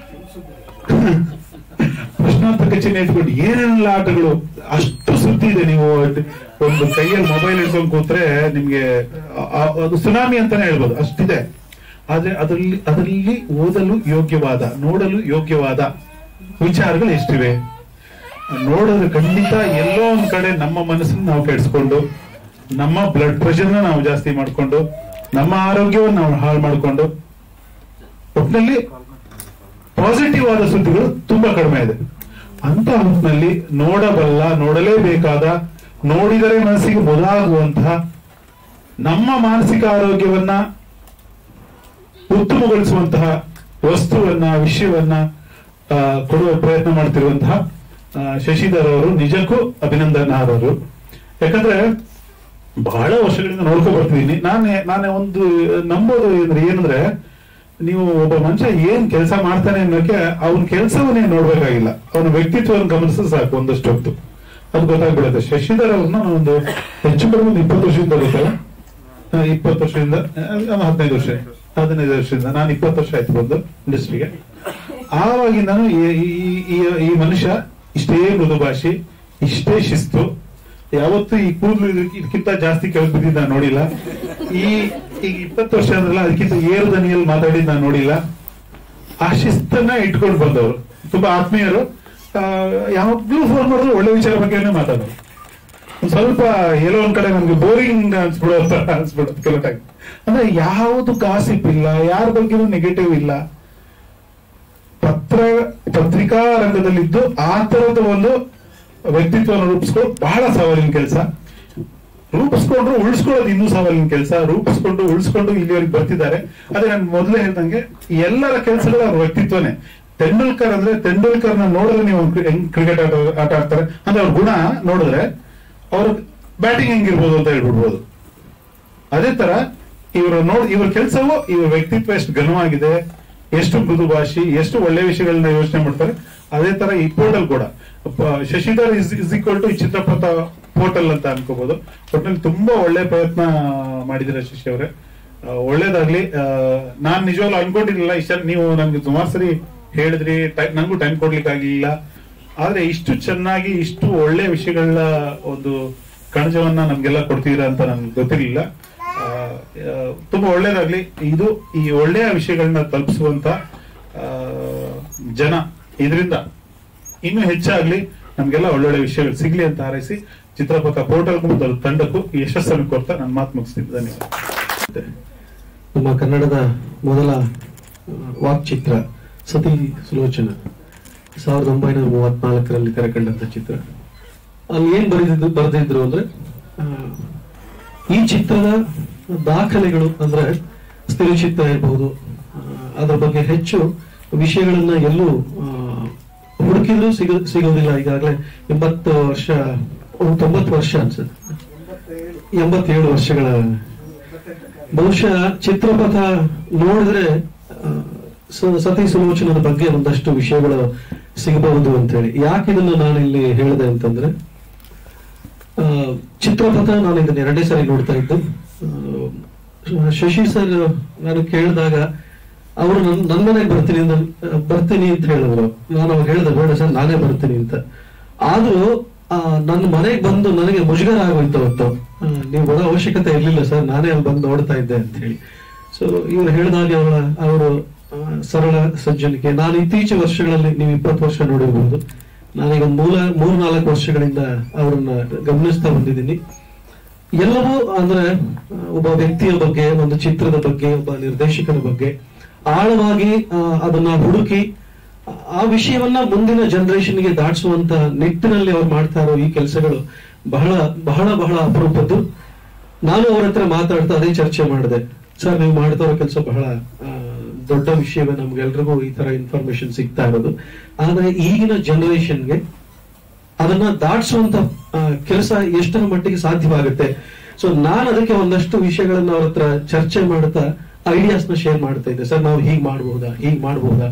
ಪ್ರಶ್ನಾರ್ಥಕ ಚಿಹ್ನೆ ಇಟ್ಕೊಂಡು ಏನೆಲ್ಲ ಆಟಗಳು ಅಷ್ಟು ಸುದ್ದಿ ಇದೆ ನೀವು ಒಂದು ಕೈಯಲ್ಲಿ ಮೊಬೈಲ್ ಹಿಡ್ಕೊಂಡು ಕೂತ್ರೆ ನಿಮ್ಗೆ ಆ- ಆ- ಅದು ಸುನಾಮಿ ಅಂತಾನೆ ಹೇಳ್ಬೋದು ಅಷ್ಟಿದೆ ಆದ್ರೆ ಅದರಲ್ಲಿ ಅದರಲ್ಲಿ ಓದಲು ಯೋಗ್ಯವಾದ ನೋಡಲು ಯೋಗ್ಯವಾದ ವಿಚಾರಗಳು ಎಷ್ಟಿವೆ ನೋಡಿದ್ರೆ ಖಂಡಿತ ಎಲ್ಲೋ ಒಂದ್ ಕಡೆ ನಮ್ಮ ಮನಸ್ಸನ್ನು ನಾವು ಕೆಡಿಸ್ಕೊಂಡು ನಮ್ಮ ಬ್ಲಡ್ ಪ್ರೆಷರ್ನ ನಾವು ಜಾಸ್ತಿ ಮಾಡ್ಕೊಂಡು ನಮ್ಮ ಆರೋಗ್ಯವನ್ನು ನಾವು ಹಾಳು ಮಾಡ್ಕೊಂಡು ಒಟ್ಟಿನಲ್ಲಿ ಪಾಸಿಟಿವ್ ಆದ ಸುದ್ದಿಗಳು ತುಂಬಾ ಕಡಿಮೆ ಇದೆ ಅಂತ ಹೊತ್ತಿನಲ್ಲಿ ನೋಡಬಲ್ಲ ನೋಡಲೇಬೇಕಾದ ನೋಡಿದರೆ ಮನಸ್ಸಿಗೆ ಮೊದಲಾಗುವಂತಹ ನಮ್ಮ ಮಾನಸಿಕ ಆರೋಗ್ಯವನ್ನ ಉತ್ತಮಗೊಳಿಸುವಂತಹ ವಸ್ತುವನ್ನ ವಿಷಯವನ್ನ ಆ, ಕೊಡುವ ಪ್ರಯತ್ನ ಮಾಡ್ತಿರುವಂತಹ ಆ, ಶಶಿಧರ್ ಅವರು ನಿಜಕ್ಕೂ ಅಭಿನಂದನಾರ್ಹರು ಯಾಕಂದ್ರೆ ಬಹಳ ವರ್ಷಗಳಿಂದ ನೋಡ್ಕೊ ಬರ್ತಿದ್ದೀನಿ ನಾನೇ ನಾನೇ ಒಂದು ನಂಬೋದು ಅಂದ್ರೆ ಏನಂದ್ರೆ ನೀವು ಒಬ್ಬ ಮನುಷ್ಯ ಏನ್ ಕೆಲಸ ಮಾಡ್ತಾನೆ ಅನ್ನೋಕೆ ಅವನ ಕೆಲಸವನ್ನೇ ನೋಡ್ಬೇಕಾಗಿಲ್ಲ ಅವನ ವ್ಯಕ್ತಿತ್ವವನ್ನು ಗಮನಿಸಿದ್ರೆ ಸಾಕು ಒಂದಷ್ಟು ಹೊತ್ತು ಅದು ಗೊತ್ತಾಗ್ಬಿಡುತ್ತೆ ಶಶಿಧರ್ ಅವ್ರನ್ನ ನಾನು ಒಂದು ಹೆಚ್ಚು ಕಡಿಮೆ ಒಂದು ಇಪ್ಪತ್ತು ವರ್ಷದಿಂದ ಗೊತ್ತಲ್ಲ ಆ, ಇಪ್ಪತ್ತು ವರ್ಷದಿಂದ ಆ, ಹದಿನೈದು ವರ್ಷ ಹದಿನೈದು ವರ್ಷದಿಂದ ನಾನು ಇಪ್ಪತ್ತು ವರ್ಷ ಆಯ್ತು ಬಂದು ಇಂಡಸ್ಟ್ರಿಗೆ ಆವಾಗಿಂದಾನು ಈ- ಈ- ಈ- ಈ ಮನುಷ್ಯ ಇಷ್ಟೇ ಮೃದು ಭಾಷೆ ಇಷ್ಟೇ ಶಿಸ್ತು ಯಾವತ್ತೂ ಈ ಕೂದಲು ಇದಕ್ಕಿಂತ ಜಾಸ್ತಿ ಕೆಳಗೆ ಬಿದ್ದಿದ್ದು ನಾನು ನೋಡಿಲ್ಲ ಈ ಈಗ ಇಪ್ಪತ್ತು ವರ್ಷ ಅಂದ್ರಲ್ಲ ಅದಕ್ಕಿಂತ ಏರು ದನಿಯಲ್ಲಿ ಮಾತಾಡಿದ್ ನಾನು ನೋಡಿಲ್ಲ ಆ ಶಿಸ್ತನ್ನ ಇಟ್ಕೊಂಡು ಬಂದವರು ತುಂಬಾ ಆತ್ಮೀಯರು ಆ, ಯಾವಾಗ್ಲೂ ಫೋನ್ ಮಾಡಿದ್ರು ಒಳ್ಳೆ ವಿಚಾರ ಬಗ್ಗೆನೇ ಮಾತಾಡೋರು ಒಂದ್ ಸ್ವಲ್ಪ ಎಲ್ಲೋ ಒಂದ್ ಕಡೆ ನಮ್ಗೆ ಬೋರಿಂಗ್ ಅನ್ಸ್ಬಿಡುತ್ತೆ ಅನ್ಸ್ಬಿಡುತ್ತೆ ಕೆಲವು ಟೈಮ್ ಅಂದ್ರೆ ಯಾವುದು ಗಾಸಿಪ್ ಇಲ್ಲ ಯಾರ ಬಗ್ಗೆನೂ ನೆಗೆಟಿವ್ ಇಲ್ಲ ಪತ್ರ ಪತ್ರಿಕಾ ರಂಗದಲ್ಲಿದ್ದು ಆ ತರದ ಒಂದು ವ್ಯಕ್ತಿತ್ವವನ್ನು ರೂಪಿಸ್ಕೊಳ್ಳೋದು ಬಹಳ ಸವಾಲಿನ ಕೆಲಸ ರೂಪಿಸ್ಕೊಂಡ್ರು ಉಳಿಸ್ಕೊಳ್ಳೋದು ಇನ್ನೂ ಸವಾಲಿನ ಕೆಲಸ ರೂಪಿಸ್ಕೊಂಡು ಉಳಿಸ್ಕೊಂಡು ಇಲ್ಲಿವರೆಗೆ ಬರ್ತಿದ್ದಾರೆ ಅದೇ ನಾನು ಮೊದಲೇ ಹೇಳ್ದಂಗೆ ಎಲ್ಲರ ಕೆಲಸಗಳು ಅವ್ರ ವ್ಯಕ್ತಿತ್ವನೇ ತೆಂಡೂಲ್ಕರ್ ಅಂದ್ರೆ ತೆಂಡೂಲ್ಕರ್ನ ನೋಡಿದ್ರೆ ನೀವು ಅವ್ರು ಹೆಂಗ್ ಕ್ರಿಕೆಟ್ ಆಟ ಆಟ ಆಡ್ತಾರೆ ಅಂದ್ರೆ ಅವ್ರ ಗುಣ ನೋಡಿದ್ರೆ ಅವ್ರ ಬ್ಯಾಟಿಂಗ್ ಹೆಂಗಿರ್ಬೋದು ಅಂತ ಹೇಳ್ಬಿಡ್ಬೋದು ಅದೇ ತರ ಇವರು ನೋಡ್ ಇವ್ರ ಕೆಲಸವು ಇವ್ರ ವ್ಯಕ್ತಿತ್ವ ಎಷ್ಟು ಘನವಾಗಿದೆ ಎಷ್ಟು ಮೃದು ಭಾಷಿ ಎಷ್ಟು ಒಳ್ಳೆ ವಿಷಯಗಳನ್ನ ಯೋಚನೆ ಮಾಡ್ತಾರೆ ಅದೇ ತರ ಈ ಪೋರ್ಟಲ್ ಕೂಡ ಪ- Shashidhar is is equal to ಈ ಚಿತ್ರಪಥ ಪೋರ್ಟಲ್ ಅಂತ ಅನ್ಕೋಬಹುದು ಒಟ್ಟಿನಲ್ಲಿ ತುಂಬಾ ಒಳ್ಳೆ ಪ್ರಯತ್ನ ಮಾಡಿದಿರ ಶಶಿ ಅವರೇ ಆ, ಒಳ್ಳೇದಾಗ್ಲಿ ಆ, ನಾನ್ ನಿಜವಾಗ್ಲೂ ಅನ್ಕೊಂಡಿರ್ಲಿಲ್ಲ ಇಷ್ಟ ನೀವು ನನ್ಗೆ ಸುಮಾರು ಸರಿ ಹೇಳಿದ್ರಿ ಟೈ- ನಂಗೂ ಟೈಮ್ ಕೊಡ್ಲಿಕ್ಕೆ ಆಗ್ಲಿಲ್ಲ ಆದ್ರೆ ಇಷ್ಟು ಚೆನ್ನಾಗಿ ಇಷ್ಟು ಒಳ್ಳೆ ವಿಷಯಗಳ ಒಂದು ಕಣಜವನ್ನ ನಮ್ಗೆಲ್ಲ ಕೊಡ್ತೀರಾ ಅಂತ ನನ್ಗೆ ಗೊತ್ತಿರ್ಲಿಲ್ಲ ಆ, ಆ, ತುಂಬಾ ಒಳ್ಳೇದಾಗ್ಲಿ ಇದು ಈ ಒಳ್ಳೆಯ ವಿಷಯಗಳನ್ನ ತಲುಪಿಸುವಂತ ಆ, ಜನ ಇದರಿಂದ ಇನ್ನೂ ಹೆಚ್ಚಾಗ್ಲಿ ನಮ್ಗೆಲ್ಲ ಒಳ್ಳೊಳ್ಳೆ ವಿಷಯಗಳು ಸಿಗ್ಲಿ ಅಂತ ಹಾರೈಸಿ ಚಿತ್ರಪಥ ಪೋರ್ಟಲ್ಗೂ ಮತ್ತು ಅದ್ರ ತಂಡಕ್ಕೂ ಈ ಯಶಸ್ಸನ್ನು ಕೊಡ್ತಾ ನಾನು ಮಾತು ಮುಗಿಸ್ತೀನಿ ಧನ್ಯವಾದ ನಮ್ಮ ಕನ್ನಡದ ಮೊದಲ ಆ, ವಾಕ್ಚಿತ್ರ ಸತಿ ಸುಲೋಚನ ಸಾವಿರದ ಒಂಬೈನೂರ ಮೂವತ್ನಾಲ್ಕರಲ್ಲಿ ತೆರೆಕಂಡಂತ ಚಿತ್ರ ಅಲ್ಲಿ ಏನ್ ಬರೆದಿದ್ದು ಬರೆದಿದ್ರು ಅಂದ್ರೆ ಆ, ಈ ಚಿತ್ರದ ದಾಖಲೆಗಳು ಅಂದ್ರೆ ಸ್ಥಿರ ಚಿತ್ರ ಇರಬಹುದು ಅದರ ಬಗ್ಗೆ ಹೆಚ್ಚು ವಿಷಯಗಳನ್ನ ಎಲ್ಲೂ ಆ, ಹುಡುಕಿದ್ರು ಸಿಗ ಸಿಗೋದಿಲ್ಲ ಈಗಾಗಲೇ ಎಂಬತ್ತು ವರ್ಷ ಒಂದು ತೊಂಬತ್ತು ವರ್ಷ ಅನ್ಸುತ್ತೆ ಎಂಬತ್ತೇಳು ವರ್ಷಗಳ ಬಹುಶಃ ಚಿತ್ರಪಥ ನೋಡಿದ್ರೆ ಆ, ಸ- ಸತಿ ಸುಲೋಚನದ ಬಗ್ಗೆ ಒಂದಷ್ಟು ವಿಷಯಗಳು ಸಿಗಬಹುದು ಅಂತ ಹೇಳಿ ಯಾಕೆ ಇದನ್ನು ನಾನು ಇಲ್ಲಿ ಹೇಳಿದೆ ಅಂತಂದ್ರೆ ಆ, ಚಿತ್ರಪಥ ನಾನು ಇದನ್ನ ಎರಡನೇ ಸಾರಿ ನೋಡ್ತಾ ಇದ್ದು ಆ, ಶಶಿ ಸರ್ ನಾನು ಕೇಳಿದಾಗ ಅವರು ನನ್ ನನ್ನ ಮನೆಗೆ ಬರ್ತೀನಿ ಅಂತ ಬರ್ತೀನಿ ಅಂತ ಹೇಳಿದ್ರು ನಾನು ಅವಾಗ ಹೇಳಿದೆ ಬೇಡ ಸರ್ ನಾನೇ ಬರ್ತೀನಿ ಅಂತ ಆದ್ರೂ ಆ, ನನ್ನ ಮನೆಗೆ ಬಂದು ನನಗೆ ಮುಜುಗರ ಆಗೋಯ್ತು ಅವತ್ತು ಆ, ನೀವು ಬರೋ ಅವಶ್ಯಕತೆ ಇರ್ಲಿಲ್ಲ ಸರ್ ನಾನೇ ಅಲ್ಲಿ ಬಂದು ನೋಡ್ತಾ ಇದ್ದೆ ಅಂತ ಹೇಳಿ ಸೊ ಇವ್ರು ಹೇಳಿದಾಗ ಅವರ ಅವರು ಆ, ಸರಳ ಸಜ್ಜನಿಕೆ ನಾನು ಇತ್ತೀಚಿನ ವರ್ಷಗಳಲ್ಲಿ ನೀವು ಇಪ್ಪತ್ತು ವರ್ಷ ನೋಡಿರ್ಬೋದು ನಾನೀಗ ಒಂದು ಮೂಲ ಮೂರ್ ನಾಲ್ಕು ವರ್ಷಗಳಿಂದ ಅವರನ್ನ ಗಮನಿಸ್ತಾ ಬಂದಿದ್ದೀನಿ ಎಲ್ಲವೂ ಅಂದ್ರೆ ಆ, ಒಬ್ಬ ವ್ಯಕ್ತಿಯ ಬಗ್ಗೆ ಒಂದು ಚಿತ್ರದ ಬಗ್ಗೆ ಒಬ್ಬ ನಿರ್ದೇಶಕನ ಬಗ್ಗೆ ಆಳವಾಗಿ ಆ, ಅದನ್ನ ಹುಡುಕಿ ಆ- ಆ ವಿಷಯವನ್ನ ಮುಂದಿನ ಜನರೇಷನ್ಗೆ ದಾಟಿಸುವಂತ ನಿಟ್ಟಿನಲ್ಲಿ ಅವ್ರು ಮಾಡ್ತಾ ಇರೋ ಈ ಕೆಲಸಗಳು ಬಹಳ ಬಹಳ ಬಹಳ ಅಪರೂಪದ್ದು ನಾನು ಅವ್ರ ಹತ್ರ ಮಾತಾಡ್ತಾ ಅದೇ ಚರ್ಚೆ ಮಾಡಿದೆ ಸರ್ ನೀವು ಮಾಡ್ತಾ ಇರೋ ಕೆಲಸ ಬಹಳ ಆ, ದೊಡ್ಡ ವಿಷಯವೇ ನಮ್ಗೆಲ್ರಿಗೂ ಈ ತರ ಇನ್ಫಾರ್ಮೇಶನ್ ಸಿಗ್ತಾ ಇರೋದು ಆದ್ರೆ ಈಗಿನ ಜನರೇಷನ್ಗೆ ಅದನ್ನ ದಾಟಿಸುವಂತ ಕೆಲಸ ಎಷ್ಟರ ಮಟ್ಟಿಗೆ ಸಾಧ್ಯವಾಗುತ್ತೆ ಸೊ ನಾನು ಅದಕ್ಕೆ ಒಂದಷ್ಟು ವಿಷಯಗಳನ್ನ ಅವ್ರ ಹತ್ರ ಚರ್ಚೆ ಮಾಡ್ತಾ ಐಡಿಯಾಸ್ ನ ಶೇರ್ ಮಾಡ್ತಾ ಇದ್ದೆ ಸರ್ ನಾವು ಹೀಗ್ ಮಾಡಬಹುದಾ ಹೀಗ್ ಮಾಡಬಹುದಾ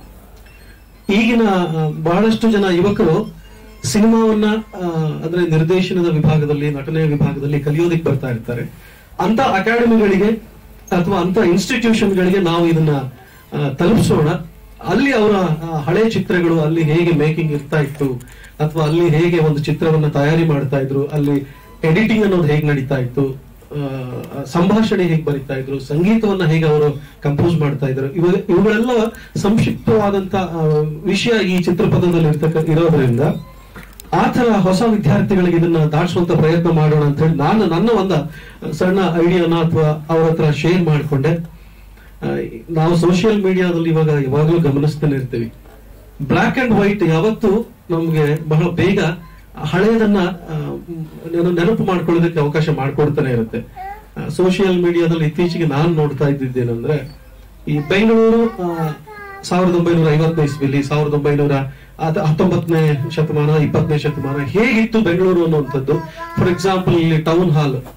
ಈಗಿನ ಆ, ಬಹಳಷ್ಟು ಜನ ಯುವಕರು ಸಿನಿಮಾವನ್ನ ಆ, ಅಂದ್ರೆ ನಿರ್ದೇಶನದ ವಿಭಾಗದಲ್ಲಿ ನಟನೆಯ ವಿಭಾಗದಲ್ಲಿ ಕಲಿಯೋದಕ್ಕೆ ಬರ್ತಾ ಇರ್ತಾರೆ ಅಂತ ಅಕಾಡೆಮಿಗಳಿಗೆ ಅಥವಾ ಅಂತ ಇನ್ಸ್ಟಿಟ್ಯೂಷನ್ಗಳಿಗೆ ನಾವು ಇದನ್ನ ಆ, ತಲುಪಿಸೋಣ ಅಲ್ಲಿ ಅವರ ಆ, ಹಳೆ ಚಿತ್ರಗಳು ಅಲ್ಲಿ ಹೇಗೆ ಮೇಕಿಂಗ್ ಇರ್ತಾ ಇತ್ತು ಅಥವಾ ಅಲ್ಲಿ ಹೇಗೆ ಒಂದು ಚಿತ್ರವನ್ನ ತಯಾರಿ ಮಾಡ್ತಾ ಇದ್ರು ಅಲ್ಲಿ ಎಡಿಟಿಂಗ್ ಅನ್ನೋದು ಹೇಗೆ ನಡೀತಾ ಇತ್ತು ಆ, ಸಂಭಾಷಣೆ ಹೇಗೆ ಬರೀತಾ ಇದ್ರು ಸಂಗೀತವನ್ನ ಹೇಗೆ ಅವರು ಕಂಪೋಸ್ ಮಾಡ್ತಾ ಇದ್ರು ಇವಾಗ ಇವುಗಳೆಲ್ಲ ಸಂಕ್ಷಿಪ್ತವಾದಂತ ಆ, ವಿಷಯ ಈ ಚಿತ್ರಪಥದಲ್ಲಿ ಇರ್ತಕ್ಕ ಇರೋದ್ರಿಂದ ಆ ತರ ಹೊಸ ವಿದ್ಯಾರ್ಥಿಗಳಿಗೆ ಇದನ್ನ ದಾಟಿಸುವಂತ ಪ್ರಯತ್ನ ಮಾಡೋಣ ಅಂತ ಹೇಳಿ ನಾನು ನನ್ನ ಒಂದು ಸಣ್ಣ ಐಡಿಯಾನ ಅಥವಾ ಅವ್ರ ಹತ್ರ ಶೇರ್ ಮಾಡ್ಕೊಂಡೆ ಆ, ನಾವು ಸೋಷಿಯಲ್ ಮೀಡಿಯಾದಲ್ಲಿ ಇವಾಗ ಯಾವಾಗಲೂ ಗಮನಿಸ್ತಾನೆ ಇರ್ತೀವಿ ಬ್ಲಾಕ್ ಅಂಡ್ ವೈಟ್ ಯಾವತ್ತು ನಮ್ಗೆ ಬಹಳ ಬೇಗ ಹಳೆಯದನ್ನ ಆ, ನೆನ- ನೆನಪು ಮಾಡ್ಕೊಳ್ಳೋದಕ್ಕೆ ಅವಕಾಶ ಮಾಡ್ಕೊಡ್ತಾನೆ ಇರುತ್ತೆ ಸೋಷಿಯಲ್ ಮೀಡಿಯಾದಲ್ಲಿ ಇತ್ತೀಚೆಗೆ ನಾನು ನೋಡ್ತಾ ಇದ್ದಿದ್ದೇನೆಂದ್ರೆ ಈ ಬೆಂಗಳೂರು ಆ, ಸಾವಿರದ ಒಂಬೈನೂರ ಐವತ್ತನೇ ಇಸ್ವಿಲಿ ಸಾವಿರದ ಒಂಬೈನೂರ ಅದ- ಹತ್ತೊಂಬತ್ತನೇ ಶತಮಾನ ಇಪ್ಪತ್ತನೇ ಶತಮಾನ ಹೇಗಿತ್ತು ಬೆಂಗಳೂರು ಅನ್ನುವಂಥದ್ದು ಫಾರ್ ಎಕ್ಸಾಂಪಲ್ ಇಲ್ಲಿ ಟೌನ್ ಹಾಲ್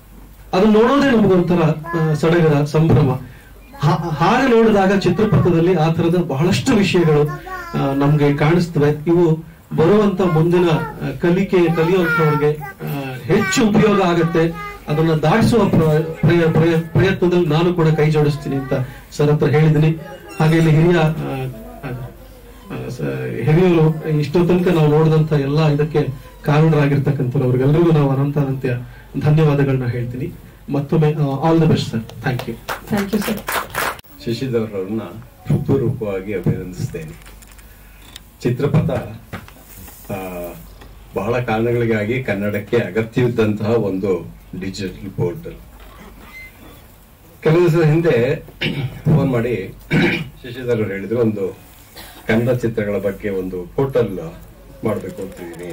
ಅದು ನೋಡೋದೇ ನಮಗೊಂಥರ ಆ, ಸಡಗರ ಸಂಭ್ರಮ ಹಾ- ಹಾಗೆ ನೋಡಿದಾಗ ಚಿತ್ರಪಥದಲ್ಲಿ ಆ ತರದ ಬಹಳಷ್ಟು ವಿಷಯಗಳು ಆ, ನಮ್ಗೆ ಕಾಣಿಸ್ತವೆ ಇವು ಬರುವಂತ ಮುಂದಿನ ಆ, ಕಲಿಕೆ ಕಲಿಯುವಂತವ್ರಿಗೆ ಆ, ಹೆಚ್ಚು ಉಪಯೋಗ ಆಗತ್ತೆ ಅದನ್ನ ದಾಟಿಸುವ ಪ್ರ- ಪ್ರಯ- ಪ್ರಯ- ಪ್ರಯತ್ನದಲ್ಲಿ ನಾನು ಕೂಡ ಕೈ ಜೋಡಿಸ್ತೀನಿ ಅಂತ ಸರ್ ಹತ್ರ ಹೇಳಿದ್ದೀನಿ ಹಾಗೆ ಇಲ್ಲಿ ಹಿರಿಯ ಆ, ಆ, ಆ, ಸ- ಹಿರಿಯರು ಇಷ್ಟೋ ತನಕ ನಾವು ನೋಡಿದಂತ ಎಲ್ಲ ಇದಕ್ಕೆ ಕಾರಣರಾಗಿರ್ತಕ್ಕಂಥವ್ರು ಅವ್ರಿಗೆಲ್ಲರಿಗೂ ನಾವು ಅನಂತ ಅನಂತ ಧನ್ಯವಾದಗಳನ್ನ ಹೇಳ್ತೀನಿ ಮತ್ತೊಮ್ಮೆ all the best sir thank you thank you sir Shashidhar ಅವರನ್ನ ಹೃತ್ಪೂರ್ವಕವಾಗಿ ಅಭಿನಂದಿಸ್ತೇನೆ ಚಿತ್ರಪಥ ಆ, ಬಹಳ ಕಾರಣಗಳಿಗಾಗಿ ಕನ್ನಡಕ್ಕೆ ಅಗತ್ಯವಿದ್ದಂತಹ ಒಂದು ಡಿಜಿಟಲ್ ಪೋರ್ಟಲ್ ಕೆಲವು ದಿವಸದ ಹಿಂದೆ ಫೋನ್ ಮಾಡಿ ಶಶಿಧರ್ ಅವರು ಹೇಳಿದ್ರು ಒಂದು ಕನ್ನಡ ಚಿತ್ರಗಳ ಬಗ್ಗೆ ಒಂದು ಪೋರ್ಟಲ್ ಮಾಡಬೇಕು ಅಂತಿದ್ದೀನಿ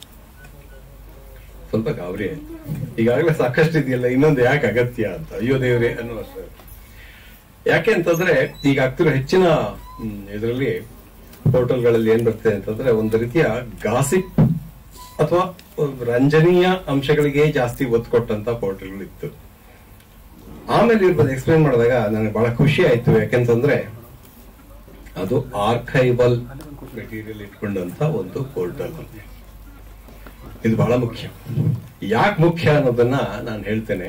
ಸ್ವಲ್ಪ ಗಾಬರಿ ಆಯ್ತು ಈಗಾಗಲೇ ಸಾಕಷ್ಟು ಇದೆಯಲ್ಲ ಇನ್ನೊಂದು ಯಾಕೆ ಅಗತ್ಯ ಅಂತ ಅಯ್ಯೋ ದೇವ್ರೆ ಅನ್ನುವಷ್ಟು ಯಾಕೆ ಅಂತಂದ್ರೆ ಈಗ ಆಗ್ತಿರೋ ಹೆಚ್ಚಿನ ಇದರಲ್ಲಿ ಪೋರ್ಟಲ್ಗಳಲ್ಲಿ ಏನ್ ಬರ್ತದೆ ಅಂತಂದ್ರೆ ಒಂದು ರೀತಿಯ ಗಾಸಿಪ್ ಅಥವಾ ಒಂದು ರಂಜನೀಯ ಅಂಶಗಳಿಗೆ ಜಾಸ್ತಿ ಒತ್ತು ಕೊಟ್ಟಂತ ಪೋರ್ಟಲ್ಗಳು ಇತ್ತು ಆಮೇಲೆ ಇವ್ರ ಬಗ್ಗೆ ಎಕ್ಸ್ಪ್ಲೈನ್ ಮಾಡಿದಾಗ ನನಗೆ ಬಹಳ ಖುಷಿ ಆಯ್ತು ಯಾಕೆಂತಂದ್ರೆ ಅದು ಆರ್ಕೈವಲ್ ಮೆಟೀರಿಯಲ್ ಇಟ್ಕೊಂಡಂತ ಒಂದು ಪೋರ್ಟಲ್ ಇದು ಬಹಳ ಮುಖ್ಯ ಯಾಕೆ ಮುಖ್ಯ ಅನ್ನೋದನ್ನ ನಾನು ಹೇಳ್ತೇನೆ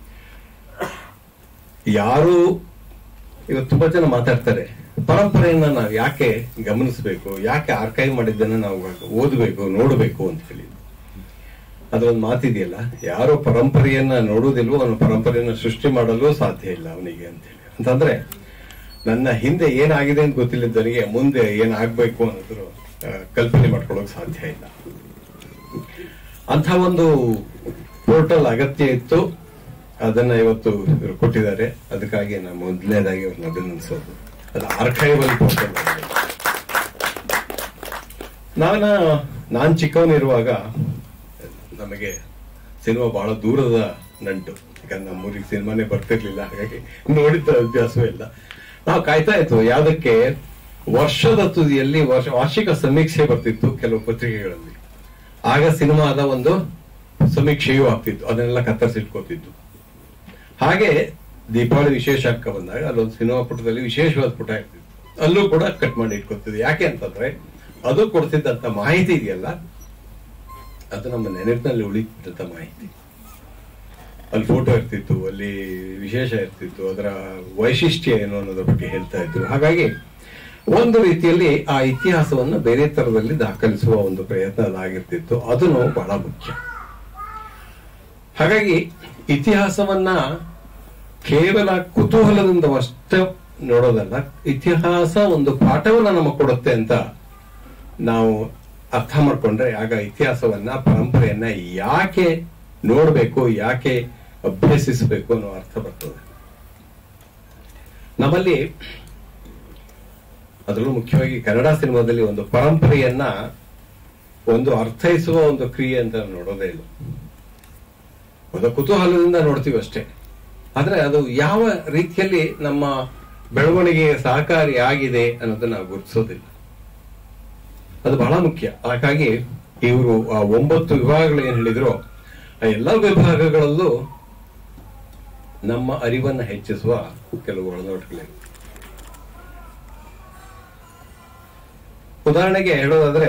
ಯಾರು ಇವತ್ತು ತುಂಬಾ ಜನ ಮಾತಾಡ್ತಾರೆ ಪರಂಪರೆಯನ್ನ ನಾವು ಯಾಕೆ ಗಮನಿಸಬೇಕು ಯಾಕೆ ಆರ್ಕೈವ್ ಮಾಡಿದ್ದನ್ನ ನಾವು ಓದಬೇಕು ನೋಡಬೇಕು ಅಂತ ಹೇಳಿ ಅದೊಂದು ಮಾತಿದೆಯಲ್ಲ ಯಾರು ಪರಂಪರೆಯನ್ನ ನೋಡುವುದಿಲ್ವೋ ಅವನು ಪರಂಪರೆಯನ್ನ ಸೃಷ್ಟಿ ಮಾಡಲು ಸಾಧ್ಯ ಇಲ್ಲ ಅವನಿಗೆ ಅಂತ ಹೇಳಿ ಅಂತಂದ್ರೆ ನನ್ನ ಹಿಂದೆ ಏನಾಗಿದೆ ಅಂತ ಗೊತ್ತಿಲ್ಲದವನಿಗೆ ಮುಂದೆ ಏನಾಗ್ಬೇಕು ಅನ್ನೋದ್ರ ಆ, ಕಲ್ಪನೆ ಮಾಡ್ಕೊಳ್ಳೋಕೆ ಸಾಧ್ಯ ಇಲ್ಲ ಅಂತ ಒಂದು ಪೋರ್ಟಲ್ ಅಗತ್ಯ ಇತ್ತು ಅದನ್ನ ಇವತ್ತು ಇವರು ಕೊಟ್ಟಿದ್ದಾರೆ ಅದಕ್ಕಾಗಿ ನಾನು ಮೊದಲನೇದಾಗಿ ಅವ್ರನ್ನ ಅಭಿನಂದಿಸೋದು ಅದು ಆರ್ಕೈವಲ್ ಪೋರ್ಟಲ್ ನಾನ ನಾನ್ ಚಿಕ್ಕವನಿರುವಾಗ ನಮಗೆ ಸಿನಿಮಾ ಬಹಳ ದೂರದ ನಂಟು ಯಾಕಂದ್ರೆ ನಮ್ಮೂರಿಗೆ ಸಿನಿಮಾನೇ ಬರ್ತಿರ್ಲಿಲ್ಲ ಹಾಗಾಗಿ ನೋಡಿದ್ದ ಅಭ್ಯಾಸವೇ ಇಲ್ಲ ನಾವು ಕಾಯ್ತಾ ಇತ್ತು ಯಾವ್ದಕ್ಕೆ ವರ್ಷದ ತುದಿಯಲ್ಲಿ ವರ್ಷ ವಾರ್ಷಿಕ ಸಮೀಕ್ಷೆ ಬರ್ತಿತ್ತು ಕೆಲವು ಪತ್ರಿಕೆಗಳಲ್ಲಿ ಆಗ ಸಿನಿಮಾದ ಒಂದು ಸಮೀಕ್ಷೆಯೂ ಆಗ್ತಿತ್ತು ಅದನ್ನೆಲ್ಲ ಕತ್ತರಿಸಿಟ್ಕೋತಿತ್ತು ಹಾಗೆ ದೀಪಾವಳಿ ವಿಶೇಷ ಅಂಕ ಬಂದಾಗ ಅಲ್ಲೊಂದು ಸಿನಿಮಾ ಪುಟದಲ್ಲಿ ವಿಶೇಷವಾದ ಪುಟ ಇರ್ತಿತ್ತು ಅಲ್ಲೂ ಕೂಡ ಕಟ್ ಮಾಡಿ ಇಟ್ಕೊತಿದ್ದೆ ಯಾಕೆ ಅಂತಂದ್ರೆ ಅದು ಕೊಡ್ತಿದ್ದಂತ ಮಾಹಿತಿ ಇದೆಯಲ್ಲ ಅದು ನಮ್ಮ ನೆನಪಿನಲ್ಲಿ ಉಳಿತಿದ್ದಂತ ಮಾಹಿತಿ ಅಲ್ಲಿ ಫೋಟೋ ಇರ್ತಿತ್ತು ಅಲ್ಲಿ ವಿಶೇಷ ಇರ್ತಿತ್ತು ಅದರ ವೈಶಿಷ್ಟ್ಯ ಏನು ಅನ್ನೋದ್ರ ಬಗ್ಗೆ ಹೇಳ್ತಾ ಇದ್ರು ಹಾಗಾಗಿ ಒಂದು ರೀತಿಯಲ್ಲಿ ಆ ಇತಿಹಾಸವನ್ನು ಬೇರೆ ತರದಲ್ಲಿ ದಾಖಲಿಸುವ ಒಂದು ಪ್ರಯತ್ನ ಅದಾಗಿರ್ತಿತ್ತು ಅದನ್ನು ಬಹಳ ಮುಖ್ಯ ಹಾಗಾಗಿ ಇತಿಹಾಸವನ್ನ ಕೇವಲ ಕುತೂಹಲದಿಂದ ಅಷ್ಟೇ ನೋಡೋದಲ್ಲ ಇತಿಹಾಸ ಒಂದು ಪಾಠವನ್ನ ನಮಗೆ ಕೊಡುತ್ತೆ ಅಂತ ನಾವು ಅರ್ಥ ಮಾಡ್ಕೊಂಡ್ರೆ ಆಗ ಇತಿಹಾಸವನ್ನ ಪರಂಪರೆಯನ್ನ ಯಾಕೆ ನೋಡ್ಬೇಕು ಯಾಕೆ ಅಭ್ಯಸಿಸಬೇಕು ಅನ್ನೋ ಅರ್ಥ ಬರ್ತದೆ ನಮ್ಮಲ್ಲಿ ಅದರಲ್ಲೂ ಮುಖ್ಯವಾಗಿ ಕನ್ನಡ ಸಿನಿಮಾದಲ್ಲಿ ಒಂದು ಪರಂಪರೆಯನ್ನ ಒಂದು ಅರ್ಥೈಸುವ ಒಂದು ಕ್ರಿಯೆ ಅಂತ ನಾವು ನೋಡೋದೇ ಇಲ್ಲ ಒಂದು ಕುತೂಹಲದಿಂದ ನೋಡ್ತೀವಿ ಅಷ್ಟೇ ಆದ್ರೆ ಅದು ಯಾವ ರೀತಿಯಲ್ಲಿ ನಮ್ಮ ಬೆಳವಣಿಗೆಗೆ ಸಹಕಾರಿ ಆಗಿದೆ ಅನ್ನೋದನ್ನ ನಾವು ಗುರುತಿಸೋದಿಲ್ಲ ಅದು ಬಹಳ ಮುಖ್ಯ ಹಾಗಾಗಿ ಇವರು ಆ ಒಂಬತ್ತು ವಿಭಾಗಗಳು ಏನ್ ಹೇಳಿದ್ರು ಆ ಎಲ್ಲ ವಿಭಾಗಗಳಲ್ಲೂ ನಮ್ಮ ಅರಿವನ್ನ ಹೆಚ್ಚಿಸುವ ಕೆಲವು ಒಳನೋಟಗಳಿವೆ ಉದಾಹರಣೆಗೆ ಹೇಳೋದಾದ್ರೆ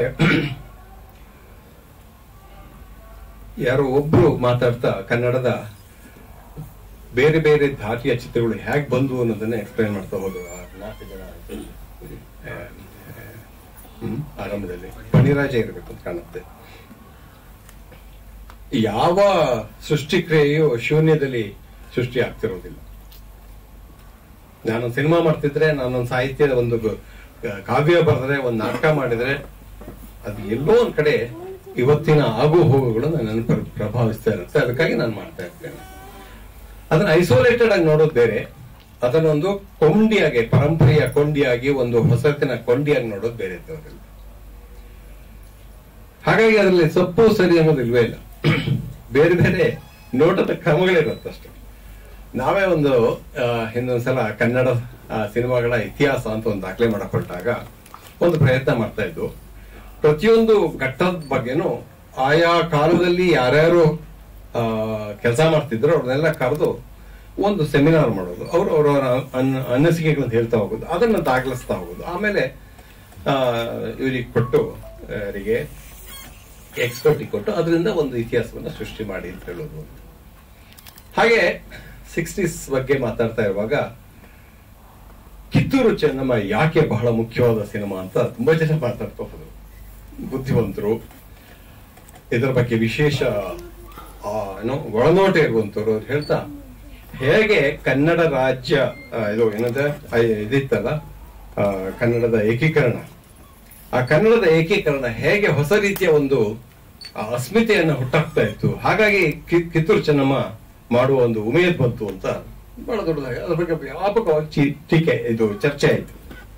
ಯಾರೋ ಒಬ್ರು ಮಾತಾಡ್ತಾ ಕನ್ನಡದ ಬೇರೆ ಬೇರೆ ಧಾಟಿಯ ಚಿತ್ರಗಳು ಹೇಗ್ ಬಂದ್ವು ಅನ್ನೋದನ್ನ ಎಕ್ಸ್ಪ್ಲೈನ್ ಮಾಡ್ತಾ ಹೋದ್ರು ಆ ನಾಲ್ಕು ಜನ ಆ, ಹ್ಮ್, ಆರಂಭದಲ್ಲಿ ಫಣಿರಾಜ ಇರಬೇಕು ಅಂತ ಕಾಣುತ್ತೆ ಯಾವ ಸೃಷ್ಟಿ ಕ್ರಿಯೆಯು ಶೂನ್ಯದಲ್ಲಿ ಸೃಷ್ಟಿ ಆಗ್ತಿರೋದಿಲ್ಲ ನಾನೊಂದು ಸಿನಿಮಾ ಮಾಡ್ತಿದ್ರೆ ನಾನೊಂದು ಸಾಹಿತ್ಯದ ಒಂದು ಗ- ಕಾವ್ಯ ಬರೆದ್ರೆ ಒಂದು ನಾಟಕ ಮಾಡಿದ್ರೆ ಅದು ಎಲ್ಲೋ ಒಂದ್ ಕಡೆ ಇವತ್ತಿನ ಆಗು ಹೋಗುಗಳು ನನ್ನನ್ನು ಪ್ರ- ಪ್ರಭಾವಿಸ್ತಾ ಇರುತ್ತೆ ಅದಕ್ಕಾಗಿ ನಾನು ಮಾಡ್ತಾ ಇರ್ತೇನೆ ಅದನ್ನ ಐಸೋಲೇಟೆಡ್ ಆಗಿ ನೋಡೋದು ಬೇರೆ ಅದನ್ನೊಂದು ಕೊಂಡಿಯಾಗಿ ಪರಂಪರೆಯ ಕೊಂಡಿಯಾಗಿ ಒಂದು ಹೊಸತಿನ ಕೊಂಡಿಯಾಗಿ ನೋಡೋದು ಬೇರೆ ಇರ್ತದೆ ಹಾಗಾಗಿ ಅದರಲ್ಲಿ ಸೊಪ್ಪು ಸರಿ ಅನ್ನೋದು ಇಲ್ವೇ ಇಲ್ಲ ಬೇರೆ ಬೇರೆ ನೋಟದ ಕ್ರಮಗಳಿರುತ್ತಷ್ಟೆ ನಾವೇ ಒಂದು ಆ, ಹಿಂದೊಂದ್ಸಲ ಕನ್ನಡ ಆ, ಸಿನಿಮಾಗಳ ಇತಿಹಾಸ ಅಂತ ಒಂದು ದಾಖಲೆ ಮಾಡಕ್ ಹೊರಟಾಗ ಒಂದು ಪ್ರಯತ್ನ ಮಾಡ್ತಾ ಇದ್ವು ಪ್ರತಿಯೊಂದು ಘಟ್ಟದ ಬಗ್ಗೆನೂ ಆಯಾ ಕಾಲದಲ್ಲಿ ಯಾರ್ಯಾರು ಕೆಲಸ ಮಾಡ್ತಿದ್ರು ಅವ್ರನ್ನೆಲ್ಲ ಕರೆದು ಒಂದು ಸೆಮಿನಾರ್ ಮಾಡೋದು ಅವರು ಅವರವರ ಅನಿಸಿಕೆಗಳನ್ನ ಹೇಳ್ತಾ ಹೋಗೋದು ಅದನ್ನ ದಾಖಲಿಸ್ತಾ ಹೋಗೋದು ಆಮೇಲೆ ಆ, ಇವ್ರಿಗೆ ಕೊಟ್ಟು ಅವರಿಗೆ ಎಕ್ಸ್ಪರ್ಟಿಗೆ ಕೊಟ್ಟು ಅದರಿಂದ ಒಂದು ಇತಿಹಾಸವನ್ನ ಸೃಷ್ಟಿ ಮಾಡಿ ಅಂತ ಹೇಳೋದು ಹಾಗೆ ಸಿಕ್ಸ್ಟೀಸ್ ಬಗ್ಗೆ ಮಾತಾಡ್ತಾ ಇರುವಾಗ ಕಿತ್ತೂರು ಚೆನ್ನಮ್ಮ ಯಾಕೆ ಬಹಳ ಮುಖ್ಯವಾದ ಸಿನಿಮಾ ಅಂತ ತುಂಬಾ ಜನ ಮಾತಾಡ್ತಾ ಹೋದ್ರು ಬುದ್ಧಿವಂತರು ಇದರ ಬಗ್ಗೆ ವಿಶೇಷ ಆ, ಏನೋ ಒಳನೋಟ ಇರುವಂತವ್ರು ಅವ್ರು ಹೇಳ್ತಾ ಹೇಗೆ ಕನ್ನಡ ರಾಜ್ಯ ಆ, ಇದು ಏನದ ಆ, ಇದಿತ್ತಲ್ಲ ಆ, ಕನ್ನಡದ ಏಕೀಕರಣ ಆ ಕನ್ನಡದ ಏಕೀಕರಣ ಹೇಗೆ ಹೊಸ ರೀತಿಯ ಒಂದು ಆ, ಅಸ್ಮಿತೆಯನ್ನ ಹುಟ್ಟಾಕ್ತಾ ಇತ್ತು ಹಾಗಾಗಿ ಕಿ- ಕಿತ್ತೂರು ಚೆನ್ನಮ್ಮ ಮಾಡುವ ಒಂದು ಉಮೇದ್ ಬಂತು ಅಂತ ಬಹಳ ದೊಡ್ಡದಾಗಿ ಅದ್ರ ಬಗ್ಗೆ ವ್ಯಾಪಕವಾಗಿ ಚಿ- ಟೀಕೆ ಇದು ಚರ್ಚೆ ಆಯ್ತು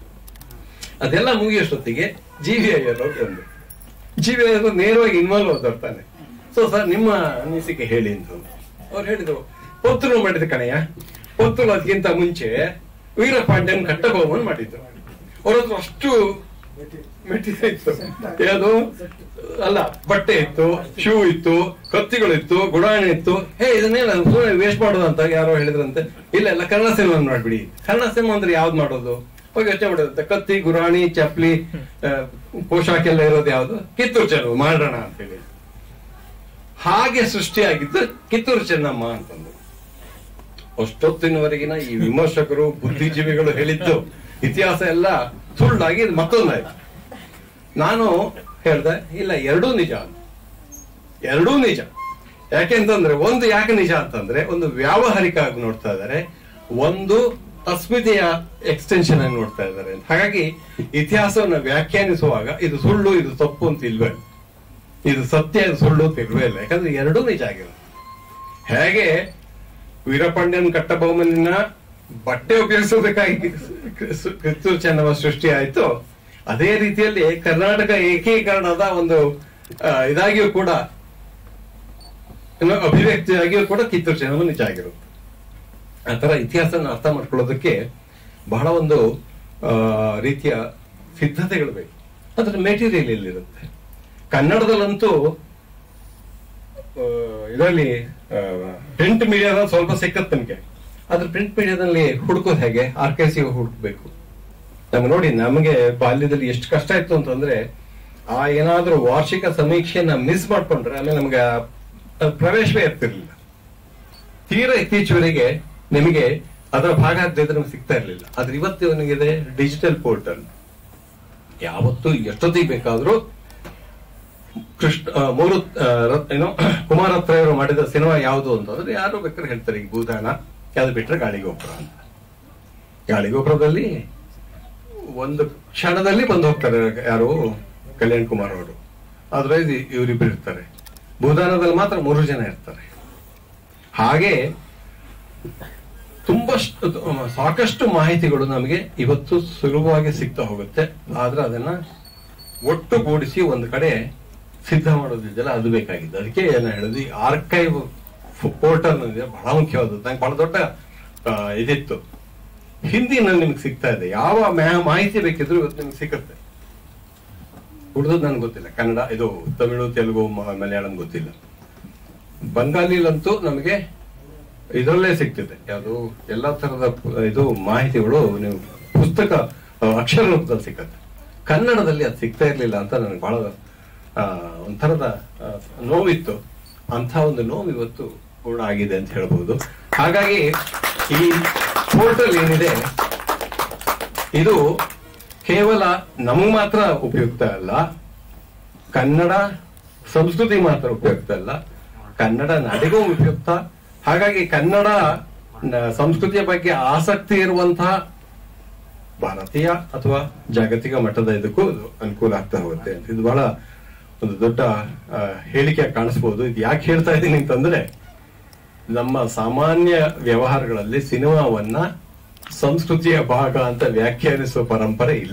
ಅದೆಲ್ಲ ಮುಗಿಯೋಷ್ಟೊತ್ತಿಗೆ ಜಿ ವಿ ಅಯ್ಯರ್ ಅವ್ರು ಬಂದ್ರು ಜಿ ವಿ ಅಯ್ಯರ್ ನೇರವಾಗಿ ಇನ್ವಾಲ್ವ್ ಆದರ್ತಾನೆ ಸೊ ಸರ್ ನಿಮ್ಮ ಅನಿಸಿಕೆ ಹೇಳಿ ಅಂತ ಅವ್ರು ಹೇಳಿದ್ರು ಪೊತ್ತಲು ಮಾಡಿದ ಕಣಯ್ಯ ಪೊತ್ತಲು ಅದಕ್ಕಿಂತ ಮುಂಚೆ ವೀರಪಾಂಡ್ಯನ್ ಕಟ್ಟಬೋಮನ್ ಮಾಡಿದ್ರು ಅವ್ರ ಹತ್ರ ಅಷ್ಟು ಮೆಟೀರಿಯಲ್ ಇತ್ತು ಯಾವುದು ಅಲ್ಲ ಬಟ್ಟೆ ಇತ್ತು ಶೂ ಇತ್ತು ಕತ್ತಿಗಳಿತ್ತು ಗುಡಾಣಿ ಇತ್ತು ಹೇ ಇದನ್ನೇನ ಸುಮ್ಮನೆ ವೇಸ್ಟ್ ಮಾಡೋದು ಅಂತ ಯಾರೋ ಹೇಳಿದ್ರಂತೆ ಇಲ್ಲ ಇಲ್ಲ ಕನ್ನಡ ಸಿನಿಮಾ ಮಾಡ್ಬಿಡಿ ಕನ್ನಡ ಸಿನಿಮಾ ಅಂದ್ರೆ ಯಾವ್ದು ಮಾಡೋದು ಹೋಗಿ ಯೋಚನೆ ಮಾಡೋದಂತೆ ಕತ್ತಿ ಗುರಾಣಿ ಚಪ್ಲಿ ಆ, ಪೋಷಾಕ ಎಲ್ಲ ಇರೋದು ಯಾವ್ದು ಕಿತ್ತೂರು ಚೆನ್ನಮ್ಮ ಮಾಡೋಣ ಅಂತ ಹೇಳಿ ಹಾಗೆ ಸೃಷ್ಟಿಯಾಗಿದ್ದು ಕಿತ್ತೂರು ಚೆನ್ನಮ್ಮ ಅಂತಂದು ಅಷ್ಟೊತ್ತಿನವರೆಗಿನ ಈ ವಿಮರ್ಶಕರು ಬುದ್ಧಿಜೀವಿಗಳು ಹೇಳಿದ್ದು ಇತಿಹಾಸ ಎಲ್ಲ ಸುಳ್ಳಾಗಿ ಇದು ಮತ್ತೊಂದಾಯ್ತು ನಾನು ಹೇಳ್ದೆ ಇಲ್ಲ ಎರಡೂ ನಿಜ ಅಂತ ಎರಡೂ ನಿಜ ಯಾಕೆಂತಂದ್ರೆ ಒಂದು ಯಾಕೆ ನಿಜ ಅಂತಂದ್ರೆ ಒಂದು ವ್ಯಾವಹಾರಿಕ ಆಗಿ ನೋಡ್ತಾ ಇದ್ದಾರೆ ಒಂದು ಅಸ್ಮಿತೆಯ ಎಕ್ಸ್ಟೆನ್ಷನ್ ಆಗಿ ನೋಡ್ತಾ ಇದ್ದಾರೆ ಹಾಗಾಗಿ ಇತಿಹಾಸವನ್ನು ವ್ಯಾಖ್ಯಾನಿಸುವಾಗ ಇದು ಸುಳ್ಳು ಇದು ತಪ್ಪು ಅಂತ ಇಲ್ವೇ ಇದು ಸತ್ಯ ಇದು ಸುಳ್ಳು ಅಂತ ಇಲ್ವೇ ಇಲ್ಲ ಯಾಕಂದ್ರೆ ಎರಡೂ ನಿಜ ಆಗಿರೋದು ಹೇಗೆ ವೀರಪಾಂಡ್ಯನ್ ಕಟ್ಟಬೊಮ್ಮನಿನ ಬಟ್ಟೆ ಉಪಯೋಗಿಸೋದಕ್ಕಾಗಿ ಕಿತ್ತೂರು ಚೆನ್ನಮ್ಮ ಸೃಷ್ಟಿ ಆಯ್ತು ಅದೇ ರೀತಿಯಲ್ಲಿ ಕರ್ನಾಟಕ ಏಕೀಕರಣದ ಒಂದು ಆ, ಇದಾಗಿಯೂ ಕೂಡ ಏನು ಅಭಿವ್ಯಕ್ತಿಯಾಗಿಯೂ ಕೂಡ ಕಿತ್ತೂರು ಚೆನ್ನಮ್ಮ ನಿಜ ಆಗಿರುತ್ತೆ ಆ ತರ ಇತಿಹಾಸನ ಅರ್ಥ ಮಾಡ್ಕೊಳ್ಳೋದಕ್ಕೆ ಬಹಳ ಒಂದು ಆ, ರೀತಿಯ ಸಿದ್ಧತೆಗಳು ಬೇಕು ಅದ್ರ ಮೆಟೀರಿಯಲ್ ಎಲ್ಲಿರುತ್ತೆ ಕನ್ನಡದಲ್ಲಂತೂ ಇದರಲ್ಲಿ ಪ್ರಿಂಟ್ ಮೀಡಿಯಾದ ಸ್ವಲ್ಪ ಸಿಕ್ಕತ್ ನಮ್ಗೆ ಆದ್ರೆ ಪ್ರಿಂಟ್ ಮೀಡಿಯಾದಲ್ಲಿ ಹುಡುಕೋದು ಹೇಗೆ ಆರ್ಕೈಸಿ ಹುಡುಕ್ಬೇಕು ನಮ್ಗೆ ನೋಡಿ ನಮಗೆ ಬಾಲ್ಯದಲ್ಲಿ ಎಷ್ಟು ಕಷ್ಟ ಇತ್ತು ಅಂತಂದ್ರೆ ಆ ಏನಾದ್ರೂ ವಾರ್ಷಿಕ ಸಮೀಕ್ಷೆನ ಮಿಸ್ ಮಾಡ್ಕೊಂಡ್ರೆ ಆಮೇಲೆ ನಮ್ಗೆ ಆ- ಆ ಪ್ರವೇಶವೇ ಇರ್ತಿರ್ಲಿಲ್ಲ ತೀರಾ ಇತ್ತೀಚೆವರೆಗೆ ನಿಮಗೆ ಅದರ ಭಾಗ ಆಗದಿದ್ರೆ ನಮ್ಗೆ ಸಿಗ್ತಾ ಇರ್ಲಿಲ್ಲ ಆದ್ರೆ ಇವತ್ತು ನನಗಿದೆ ಡಿಜಿಟಲ್ ಪೋರ್ಟಲ್ ಯಾವತ್ತು ಎಷ್ಟೊತ್ತಿಗೆ ಬೇಕಾದ್ರೂ ಕೃಷ್ಣ ಆ, ಮೂರು ಆ, ರತ್- ಏನೋ ಕುಮಾರತ್ರಯರು ಮಾಡಿದ ಸಿನಿಮಾ ಯಾವುದು ಅಂತಂದ್ರೆ ಯಾರು ಬೇಕಾದ್ರೆ ಹೇಳ್ತಾರೆ ಈಗ ಭೂದಾನ ಯಾವ್ದು ಬಿಟ್ರೆ ಗಾಳಿಗೋಪುರ ಅಂತ ಗಾಳಿಗೋಪುರದಲ್ಲಿ ಒಂದು ಕ್ಷಣದಲ್ಲಿ ಬಂದು ಹೋಗ್ತಾರೆ ಯಾರು ಕಲ್ಯಾಣ್ ಕುಮಾರ್ ಅವರು ಆದ್ರೆ ಇವರಿಬ್ರು ಇರ್ತಾರೆ ಭೂದಾನದಲ್ಲಿ ಮಾತ್ರ ಮೂರು ಜನ ಇರ್ತಾರೆ ಹಾಗೆ ತುಂಬಷ್ಟು ಸಾಕಷ್ಟು ಮಾಹಿತಿಗಳು ನಮಗೆ ಇವತ್ತು ಸುಲಭವಾಗಿ ಸಿಗ್ತಾ ಹೋಗುತ್ತೆ ಆದ್ರೆ ಅದನ್ನ ಒಟ್ಟುಗೂಡಿಸಿ ಒಂದು ಕಡೆ ಸಿದ್ಧ ಮಾಡೋದಿದೆಯಲ್ಲ ಅದು ಬೇಕಾಗಿದ್ದು ಅದಕ್ಕೆ ಏನ ಹೇಳಿದ್ವಿ ಆರ್ಕೈವ್ ಪೋರ್ಟಲ್ ಬಹಳ ಮುಖ್ಯವಾದದ್ದು ನಂಗೆ ಬಹಳ ದೊಡ್ಡ ಆ, ಇದಿತ್ತು ಹಿಂದಿನಲ್ಲಿ ನಿಮ್ಗೆ ಸಿಗ್ತಾ ಇದೆ ಯಾವ ಮ್ಯಾ- ಮಾಹಿತಿ ಬೇಕಿದ್ರು ಇವತ್ತು ನಿಮ್ಗೆ ಸಿಗುತ್ತೆ ಉಳಿದದ್ದು ನನ್ಗೆ ಗೊತ್ತಿಲ್ಲ ಕನ್ನಡ ಇದು ತಮಿಳು ತೆಲುಗು ಮ- ಮಲಯಾಳಂ ಗೊತ್ತಿಲ್ಲ ಬಂಗಾಲಿಲಂತೂ ನಮಗೆ ಇದರಲ್ಲೇ ಸಿಗ್ತಿದೆ ಯಾವುದು ಎಲ್ಲಾ ತರದ ಪ- ಇದು ಮಾಹಿತಿಗಳು ನೀವು ಪುಸ್ತಕ ಆ, ಅಕ್ಷರ ರೂಪದಲ್ಲಿ ಸಿಕ್ಕತ್ತೆ ಕನ್ನಡದಲ್ಲಿ ಅದು ಸಿಗ್ತಾ ಇರ್ಲಿಲ್ಲ ಅಂತ ನನಗೆ ಬಹಳ ಆ, ಒಂಥರದ ಆ, ನೋವಿತ್ತು ಅಂತ ಒಂದು ನೋವು ಇವತ್ತು ಪೂರ್ಣ ಆಗಿದೆ ಅಂತ ಹೇಳ್ಬೋದು ಹಾಗಾಗಿ ಈ ಪೋರ್ಟಲ್ ಏನಿದೆ ಇದು ಕೇವಲ ನಮಗೆ ಮಾತ್ರ ಉಪಯುಕ್ತ ಅಲ್ಲ ಕನ್ನಡ ಸಂಸ್ಕೃತಿ ಮಾತ್ರ ಉಪಯುಕ್ತ ಅಲ್ಲ ಕನ್ನಡ ನಾಡಿಗೂ ಉಪಯುಕ್ತ ಹಾಗಾಗಿ ಕನ್ನಡ ನ- ಸಂಸ್ಕೃತಿಯ ಬಗ್ಗೆ ಆಸಕ್ತಿ ಇರುವಂತಹ ಭಾರತೀಯ ಅಥವಾ ಜಾಗತಿಕ ಮಟ್ಟದ ಇದಕ್ಕೂ ಇದು ಅನುಕೂಲ ಆಗ್ತಾ ಹೋಗುತ್ತೆ ಇದು ಬಹಳ ಒಂದು ದೊಡ್ಡ ಆ, ಹೇಳಿಕೆ ಕಾಣಿಸ್ಬೋದು ಇದು ಯಾಕೆ ಹೇಳ್ತಾ ಇದ್ದೀನಿ ಅಂತಂದ್ರೆ ನಮ್ಮ ಸಾಮಾನ್ಯ ವ್ಯವಹಾರಗಳಲ್ಲಿ ಸಿನಿಮಾವನ್ನ ಸಂಸ್ಕೃತಿಯ ಭಾಗ ಅಂತ ವ್ಯಾಖ್ಯಾನಿಸುವ ಪರಂಪರೆ ಇಲ್ಲ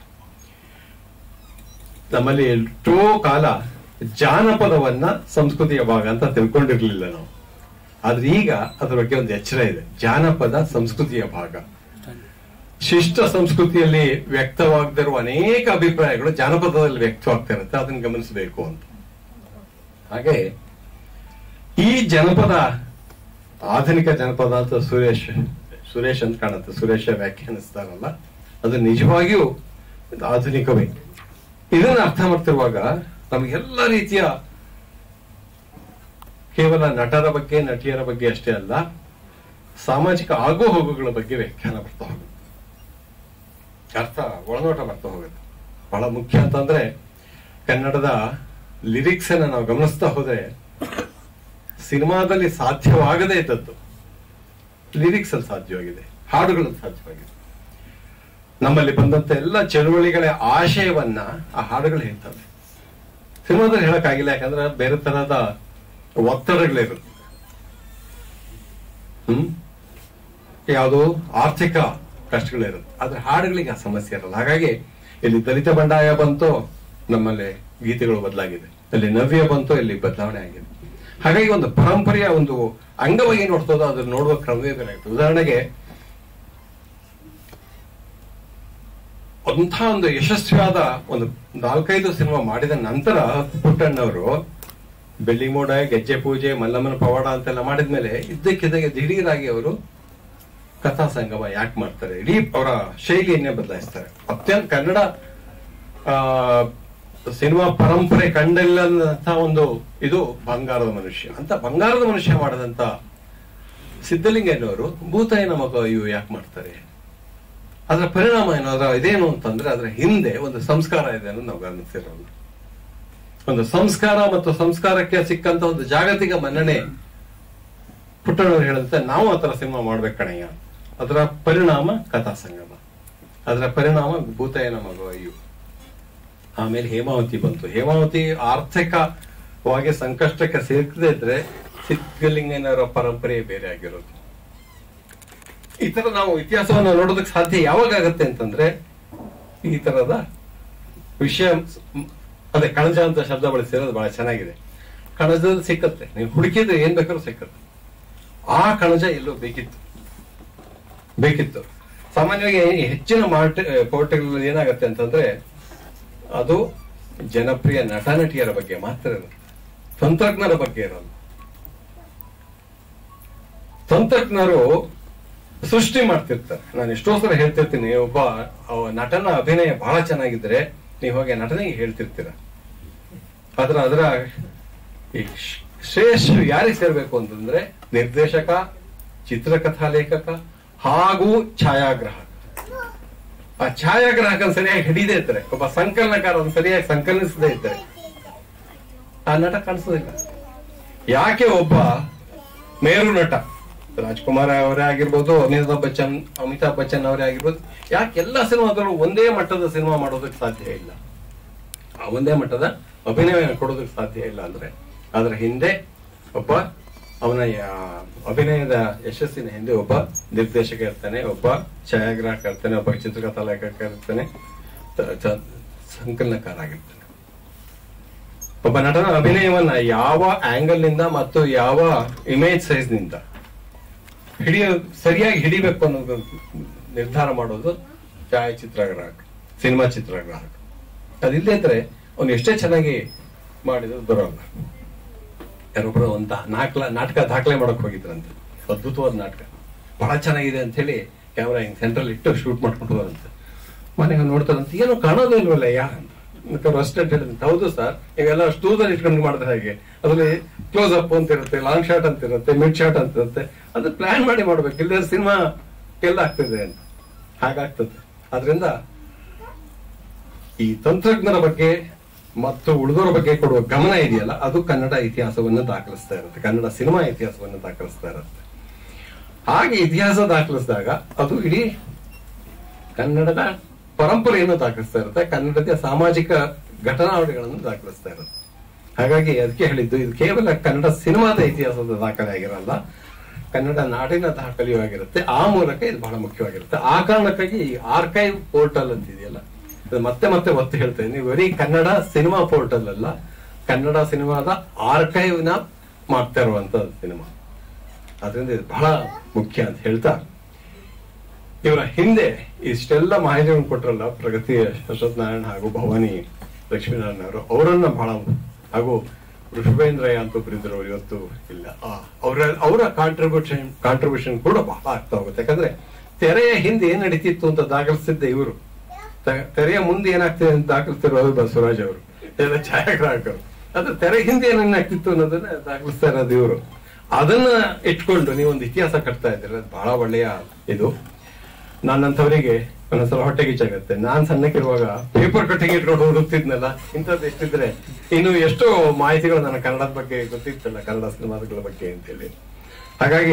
ನಮ್ಮಲ್ಲಿ ಎಷ್ಟೋ ಕಾಲ ಜಾನಪದವನ್ನ ಸಂಸ್ಕೃತಿಯ ಭಾಗ ಅಂತ ತಿಳ್ಕೊಂಡಿರ್ಲಿಲ್ಲ ನಾವು ಆದ್ರೆ ಈಗ ಅದ್ರ ಬಗ್ಗೆ ಒಂದು ಎಚ್ಚರ ಇದೆ ಜಾನಪದ ಸಂಸ್ಕೃತಿಯ ಭಾಗ ಶಿಷ್ಟ ಸಂಸ್ಕೃತಿಯಲ್ಲಿ ವ್ಯಕ್ತವಾಗದಿರುವ ಅನೇಕ ಅಭಿಪ್ರಾಯಗಳು ಜಾನಪದದಲ್ಲಿ ವ್ಯಕ್ತವಾಗ್ತಾ ಇರುತ್ತೆ ಅದನ್ನ ಗಮನಿಸಬೇಕು ಅಂತ ಹಾಗೆ ಈ ಜನಪದ ಆಧುನಿಕ ಜನಪದ ಅಂತ ಸುರೇಶ್ ಸುರೇಶ್ ಅಂತ ಕಾಣುತ್ತೆ ಸುರೇಶ ವ್ಯಾಖ್ಯಾನಿಸ್ತಾರಲ್ಲ ಅದು ನಿಜವಾಗಿಯೂ ಒಂದು ಆಧುನಿಕವೇ ಇದನ್ನ ಅರ್ಥ ಮಾಡ್ತಿರುವಾಗ ನಮಗೆಲ್ಲ ರೀತಿಯ ಕೇವಲ ನಟರ ಬಗ್ಗೆ ನಟಿಯರ ಬಗ್ಗೆ ಅಷ್ಟೇ ಅಲ್ಲ ಸಾಮಾಜಿಕ ಆಗು ಹೋಗುಗಳ ಬಗ್ಗೆ ವ್ಯಾಖ್ಯಾನ ಬರ್ತಾ ಹೋಗುತ್ತೆ ಅರ್ಥ ಒಳನೋಟ ಬರ್ತಾ ಹೋಗುತ್ತೆ ಬಹಳ ಮುಖ್ಯ ಅಂತಂದ್ರೆ ಕನ್ನಡದ ಲಿರಿಕ್ಸ್ ಅನ್ನ ನಾವು ಗಮನಿಸ್ತಾ ಹೋದ್ರೆ ಸಿನಿಮಾದಲ್ಲಿ ಸಾಧ್ಯವಾಗದೇ ಇದ್ದದ್ದು ಲಿರಿಕ್ಸ್ ಅಲ್ಲಿ ಸಾಧ್ಯವಾಗಿದೆ ಹಾಡುಗಳಲ್ಲಿ ಸಾಧ್ಯವಾಗಿದೆ ನಮ್ಮಲ್ಲಿ ಬಂದಂತ ಎಲ್ಲ ಚಳುವಳಿಗಳ ಆಶಯವನ್ನ ಆ ಹಾಡುಗಳು ಹೇಳ್ತವೆ ಸಿನಿಮಾದಲ್ಲಿ ಹೇಳಕ್ಕಾಗಿಲ್ಲ ಯಾಕಂದ್ರೆ ಬೇರೆ ತರಹದ ಒತ್ತಡಗಳಿರುತ್ತೆ ಹ್ಮ್ ಯಾವುದು ಆರ್ಥಿಕ ಕಷ್ಟಗಳಿರುತ್ತೆ ಆದ್ರೆ ಹಾಡುಗಳಿಗೆ ಆ ಸಮಸ್ಯೆ ಇರಲ್ಲ ಹಾಗಾಗಿ ಇಲ್ಲಿ ದಲಿತ ಬಂಡಾಯ ಬಂತು ನಮ್ಮಲ್ಲಿ ಗೀತೆಗಳು ಬದಲಾಗಿದೆ ಇಲ್ಲಿ ನವ್ಯ ಬಂತು ಇಲ್ಲಿ ಬದಲಾವಣೆ ಆಗಿದೆ ಹಾಗಾಗಿ ಒಂದು ಪರಂಪರೆಯ ಒಂದು ಅಂಗವಾಗಿ ನೋಡ್ತದೋ ಅದನ್ನ ನೋಡುವ ಕ್ರಮವೇ ಬೇರೆ ಆಗುತ್ತೆ ಉದಾಹರಣೆಗೆ ಅಂಥ ಒಂದು ಯಶಸ್ವಿಯಾದ ಒಂದು ನಾಲ್ಕೈದು ಸಿನಿಮಾ ಮಾಡಿದ ನಂತರ ಪುಟ್ಟಣ್ಣವರು ಬೆಳ್ಳಿ ಮೋಡ ಗೆಜ್ಜೆ ಪೂಜೆ ಮಲ್ಲಮ್ಮನ ಪವಾಡ ಅಂತೆಲ್ಲ ಮಾಡಿದ್ಮೇಲೆ ಇದ್ದಕ್ಕಿದ್ದಂಗೆ ದಿಢೀರಾಗಿ ಅವರು ಕಥಾ ಸಂಗಮ ಯಾಕೆ ಮಾಡ್ತಾರೆ ಇಡೀ ಅವರ ಶೈಲಿಯನ್ನೇ ಬದಲಾಯಿಸ್ತಾರೆ ಅತ್ಯಂತ ಕನ್ನಡ ಆ ಸಿನಿಮಾ ಪರಂಪರೆ ಕಂಡಿಲ್ಲಂತ ಒಂದು ಇದು ಬಂಗಾರದ ಮನುಷ್ಯ ಅಂತ ಬಂಗಾರದ ಮನುಷ್ಯ ಮಾಡದಂತ ಸಿದ್ಧಲಿಂಗಯ್ಯನವರು ಭೂತಾಯಿನ ಮಗ ಇವು ಯಾಕೆ ಮಾಡ್ತಾರೆ ಅದರ ಪರಿಣಾಮ ಏನು ಅದರ ಇದೇನು ಅಂತಂದ್ರೆ ಅದರ ಹಿಂದೆ ಒಂದು ಸಂಸ್ಕಾರ ಇದೆ ಅನ್ನೋದು ನಾವು ಗಮನಿಸಿರೋಲ್ಲ ಒಂದು ಸಂಸ್ಕಾರ ಮತ್ತು ಸಂಸ್ಕಾರಕ್ಕೆ ಸಿಕ್ಕಂತ ಒಂದು ಜಾಗತಿಕ ಮನ್ನಣೆ ಪುಟ್ಟಣ್ಣವ್ರು ಹೇಳಂತೆ ನಾವು ಆತರ ಸಿನಿಮಾ ಮಾಡ್ಬೇಕು ಕಣಯ್ಯ ಅದರ ಪರಿಣಾಮ ಕಥಾ ಸಂಗಮ ಅದರ ಪರಿಣಾಮ ಭೂತಾಯನ ಮಗ ಅಯ್ಯು ಆಮೇಲೆ ಹೇಮಾವತಿ ಬಂತು ಹೇಮಾವತಿ ಆರ್ಥಿಕವಾಗಿ ಸಂಕಷ್ಟಕ್ಕೆ ಸಿಕ್ಕದೇ ಇದ್ರೆ ಸಿದ್ಧಲಿಂಗನವರ ಪರಂಪರೆ ಬೇರೆ ಆಗಿರೋದು ಈ ತರ ನಾವು ಇತಿಹಾಸವನ್ನು ನೋಡೋದಕ್ಕೆ ಸಾಧ್ಯ ಯಾವಾಗ ಆಗತ್ತೆ ಅಂತಂದ್ರೆ ಈ ತರದ ವಿಷಯ ಅದೇ ಕಣಜ ಅಂತ ಶಬ್ದ ಬಳಸಿರೋದು ಬಹಳ ಚೆನ್ನಾಗಿದೆ ಕಣಜದಲ್ಲಿ ಸಿಕ್ಕತ್ತೆ ನೀವು ಹುಡುಕಿದ್ರೆ ಏನ್ ಬೇಕಾದ್ರೂ ಸಿಕ್ಕತ್ತೆ ಆ ಕಣಜ ಎಲ್ಲೋ ಬೇಕಿತ್ತು ಬೇಕಿತ್ತು ಸಾಮಾನ್ಯವಾಗಿ ಈ ಹೆಚ್ಚಿನ ಮಾರ್ಟ್ ಪೋರ್ಟಲ್ ಏನಾಗತ್ತೆ ಅಂತಂದ್ರೆ ಅದು ಜನಪ್ರಿಯ ನಟ ನಟಿಯರ ಬಗ್ಗೆ ಮಾತ್ರ ಇರುತ್ತೆ ತಂತ್ರಜ್ಞರ ಬಗ್ಗೆ ಇರಲ್ಲ ತಂತ್ರಜ್ಞರು ಸೃಷ್ಟಿ ಮಾಡ್ತಿರ್ತಾರೆ ನಾನು ಎಷ್ಟೋ ಸಲ ಹೇಳ್ತಿರ್ತೀನಿ ಒಬ್ಬ ಅವ ನಟನ ಅಭಿನಯ ಬಹಳ ಚೆನ್ನಾಗಿದ್ರೆ ನೀವು ಹೋಗಿ ನಟನೆಗೆ ಹೇಳ್ತಿರ್ತೀರ ಅದ್ರ ಅದರ ಈ ಶ್- ಶ್ರೇಷ್ಠ ಯಾರಿಗೆ ಸೇರ್ಬೇಕು ಅಂತಂದ್ರೆ ನಿರ್ದೇಶಕ ಚಿತ್ರಕಥಾ ಲೇಖಕ ಹಾಗೂ ಛಾಯಾಗ್ರಾಹಕ ಆ ಛಾಯಾಗ್ರಾಹಕನ ಸರಿಯಾಗಿ ಹಿಡಿದೇ ಇರ್ತಾರೆ ಒಬ್ಬ ಸಂಕಲನಕಾರ ಸರಿಯಾಗಿ ಸಂಕಲನಿಸದೇ ಇದ್ದಾರೆ ಆ ನಟ ಕಾಣಿಸೋದಿಲ್ಲ ಯಾಕೆ ಒಬ್ಬ ಮೇರು ನಟ ರಾಜ್ಕುಮಾರ್ ಅವರೇ ಆಗಿರ್ಬೋದು ಅಮಿತಾಬ್ ಬಚ್ಚನ್ ಅಮಿತಾಬ್ ಬಚ್ಚನ್ ಅವರೇ ಆಗಿರ್ಬೋದು ಯಾಕೆ ಎಲ್ಲ ಸಿನಿಮಾದಲ್ಲೂ ಒಂದೇ ಮಟ್ಟದ ಸಿನಿಮಾ ಮಾಡೋದಕ್ಕೆ ಸಾಧ್ಯ ಇಲ್ಲ ಆ ಒಂದೇ ಮಟ್ಟದ ಅಭಿನಯ ಕೊಡೋದಕ್ಕೆ ಸಾಧ್ಯ ಇಲ್ಲ ಅಂದ್ರೆ ಅದರ ಹಿಂದೆ ಒಬ್ಬ ಅವನ ಯಾ- ಅಭಿನಯದ ಯಶಸ್ಸಿನ ಹಿಂದೆ ಒಬ್ಬ ನಿರ್ದೇಶಕ ಇರ್ತಾನೆ ಒಬ್ಬ ಛಾಯಾಗ್ರಾಹಕ ಇರ್ತಾನೆ ಒಬ್ಬ ಚಿತ್ರಕಥಾ ಲೇಖಕ ಇರ್ತಾನೆ ತ- ತ- ಸಂಕಲನಕಾರ ಆಗಿರ್ತಾನೆ ಒಬ್ಬ ನಟನ ಅಭಿನಯವನ್ನ ಯಾವ ಆಂಗಲ್ ನಿಂದ ಮತ್ತು ಯಾವ ಇಮೇಜ್ ಸೈಜ್ ನಿಂದ ಹಿಡಿಯ ಸರಿಯಾಗಿ ಹಿಡಿಬೇಕು ಅನ್ನೋದು ನಿರ್ಧಾರ ಮಾಡೋದು ಛಾಯಾಚಿತ್ರಗ್ರಾಹಕ ಸಿನಿಮಾ ಚಿತ್ರಗ್ರಾಹಕ ಅದಿಲ್ಲದೆ ಇದ್ರೆ ಅವ್ನು ಎಷ್ಟೇ ಚೆನ್ನಾಗಿ ಮಾಡಿದ್ರು ಬರೋಲ್ಲ ಯಾರೊಬ್ಬರು ಅಂತ ನಾಟ್ಕ ನಾಟಕ ದಾಖಲೆ ಮಾಡಕ್ ಹೋಗಿದ್ರಂತೆ ಅದ್ಭುತವಾದ ನಾಟಕ ಬಹಳ ಚೆನ್ನಾಗಿದೆ ಅಂತ ಹೇಳಿ ಕ್ಯಾಮ್ರಾ ಹಿಂಗ್ ಸೆಂಟ್ರಲ್ ಇಟ್ಟು ಶೂಟ್ ಮಾಡ್ಕೊಂಡು ಹೋದಂತೆ ಮನೆಗೆ ನೋಡ್ತಾರಂತೆ ಏನು ಕಾಣೋದೇ ಇಲ್ವಲ್ಲ ಯಾ ಅಸಿಸ್ಟೆಂಟ್ ಹೇಳಿದಂತೆ ಹೌದು ಸರ್ ಇವೆಲ್ಲ ಸ್ಟೂದಲ್ಲಿ ಇಟ್ಕೊಂಡು ಮಾಡಿದ್ರೆ ಹಾಗೆ ಅದ್ರಲ್ಲಿ ಕ್ಲೋಸ್ ಅಪ್ ಅಂತ ಇರುತ್ತೆ ಲಾಂಗ್ ಶಾಟ್ ಅಂತ ಇರುತ್ತೆ ಮಿಡ್ ಶಾಟ್ ಅಂತ ಇರುತ್ತೆ ಅದು ಪ್ಲಾನ್ ಮಾಡಿ ಮಾಡ್ಬೇಕು ಇಲ್ಲದೆ ಸಿನಿಮಾ ಎಲ್ಲ ಆಗ್ತದೆ ಅಂತ ಹಾಗಾಗ್ತದೆ ಆದ್ರಿಂದ ಈ ತಂತ್ರಜ್ಞರ ಬಗ್ಗೆ ಮತ್ತು ಉಳಿದವರ ಬಗ್ಗೆ ಕೊಡುವ ಗಮನ ಇದೆಯಲ್ಲ ಅದು ಕನ್ನಡ ಇತಿಹಾಸವನ್ನು ದಾಖಲಿಸ್ತಾ ಇರುತ್ತೆ ಕನ್ನಡ ಸಿನಿಮಾ ಇತಿಹಾಸವನ್ನು ದಾಖಲಿಸ್ತಾ ಇರುತ್ತೆ ಹಾಗೆ ಇತಿಹಾಸ ದಾಖಲಿಸಿದಾಗ ಅದು ಇಡೀ ಕನ್ನಡದ ಪರಂಪರೆಯನ್ನು ದಾಖಲಿಸ್ತಾ ಇರುತ್ತೆ ಕನ್ನಡದ ಸಾಮಾಜಿಕ ಘಟನಾವಳಿಗಳನ್ನು ದಾಖಲಿಸ್ತಾ ಇರುತ್ತೆ ಹಾಗಾಗಿ ಅದಕ್ಕೆ ಹೇಳಿದ್ದು ಇದು ಕೇವಲ ಕನ್ನಡ ಸಿನಿಮಾದ ಇತಿಹಾಸದ ದಾಖಲೆ ಆಗಿರಲ್ಲ ಕನ್ನಡ ನಾಡಿನ ದಾಖಲೆಯೂ ಆಗಿರುತ್ತೆ ಆ ಮೂಲಕ ಇದು ಬಹಳ ಮುಖ್ಯವಾಗಿರುತ್ತೆ ಆ ಕಾರಣಕ್ಕಾಗಿ ಈ ಆರ್ಕೈವ್ ಪೋರ್ಟಲ್ ಅಂತ ಇದೆಯಲ್ಲ ಇದು ಮತ್ತೆ ಮತ್ತೆ ಒತ್ತು ಹೇಳ್ತೇನೆ ನೀವು ಬರೀ ಕನ್ನಡ ಸಿನಿಮಾ ಪೋರ್ಟಲ್ ಅಲ್ಲ ಕನ್ನಡ ಸಿನಿಮಾದ ಆರ್ಕೈವ್ ನ ಮಾಡ್ತಾ ಇರುವಂತ ಸಿನಿಮಾ ಅದರಿಂದ ಇದು ಬಹಳ ಮುಖ್ಯ ಅಂತ ಹೇಳ್ತಾ ಇವರ ಹಿಂದೆ ಇಷ್ಟೆಲ್ಲ ಮಾಹಿತಿಗಳನ್ನು ಕೊಟ್ಟರಲ್ಲ ಪ್ರಗತಿ ಅಶ್ವಥ್ ನಾರಾಯಣ ಹಾಗೂ ಭವಾನಿ ಲಕ್ಷ್ಮೀನಾರಾಯಣ ಅವರು ಅವರನ್ನ ಬಹಳ ಹಾಗೂ ವೃಷಭೇಂದ್ರಯ್ಯ ಅಂತ ಒಬ್ರಿದ್ರು ಅವ್ರು ಇವತ್ತು ಇಲ್ಲ ಆ, ಅವರ ಅವರ ಕಾಂಟ್ರಿಬ್ಯೂಷನ್ ಕಾಂಟ್ರಿಬ್ಯೂಷನ್ ಕೂಡ ಬಹಳ ಆಗ್ತಾ ಹೋಗುತ್ತೆ ಯಾಕಂದ್ರೆ ತೆರೆಯ ಹಿಂದೆ ಏನ್ ನಡೀತಿತ್ತು ಅಂತ ದಾಖಲಿಸಿದ್ದೆ ಇವರು ತ- ತೆರೆಯ ಮುಂದೆ ಏನಾಗ್ತಿದೆ ಅಂತ ದಾಖಲಿಸ್ತಿರೋದು ಬಸವರಾಜ್ ಅವರು ಎಲ್ಲ ಛಾಯಾಗ್ರಾಹಕರು ಅದು ತೆರೆ ಹಿಂದೆ ಏನೇನಾಗ್ತಿತ್ತು ಅನ್ನೋದನ್ನ ದಾಖಲಿಸ್ತಾ ಇರೋದು ಇವರು ಅದನ್ನ ಇಟ್ಕೊಂಡು ನೀವೊಂದು ಇತಿಹಾಸ ಕಟ್ತಾ ಇದ್ದೀರ ಅದು ಬಹಳ ಒಳ್ಳೆಯ ಇದು ನನ್ನಂಥವರಿಗೆ ಒಂದೊಂದ್ಸಲ ಹೊಟ್ಟೆಗೆ ಚಾಗತ್ತೆ ನಾನ್ ಸಣ್ಣಕ್ಕಿರುವಾಗ ಪೇಪರ್ ಕಟ್ಟಿಂಗ್ ಇಟ್ಕೊಂಡು ಹುಡುಕ್ತಿದ್ನಲ್ಲ ಇಂಥದ್ದು ಎಷ್ಟಿದ್ರೆ ಇನ್ನು ಎಷ್ಟೋ ಮಾಹಿತಿಗಳು ನನ್ನ ಕನ್ನಡದ ಬಗ್ಗೆ ಗೊತ್ತಿತ್ತಲ್ಲ ಕನ್ನಡ ಸಿನಿಮಾಗಳ ಬಗ್ಗೆ ಅಂತೇಳಿ ಹಾಗಾಗಿ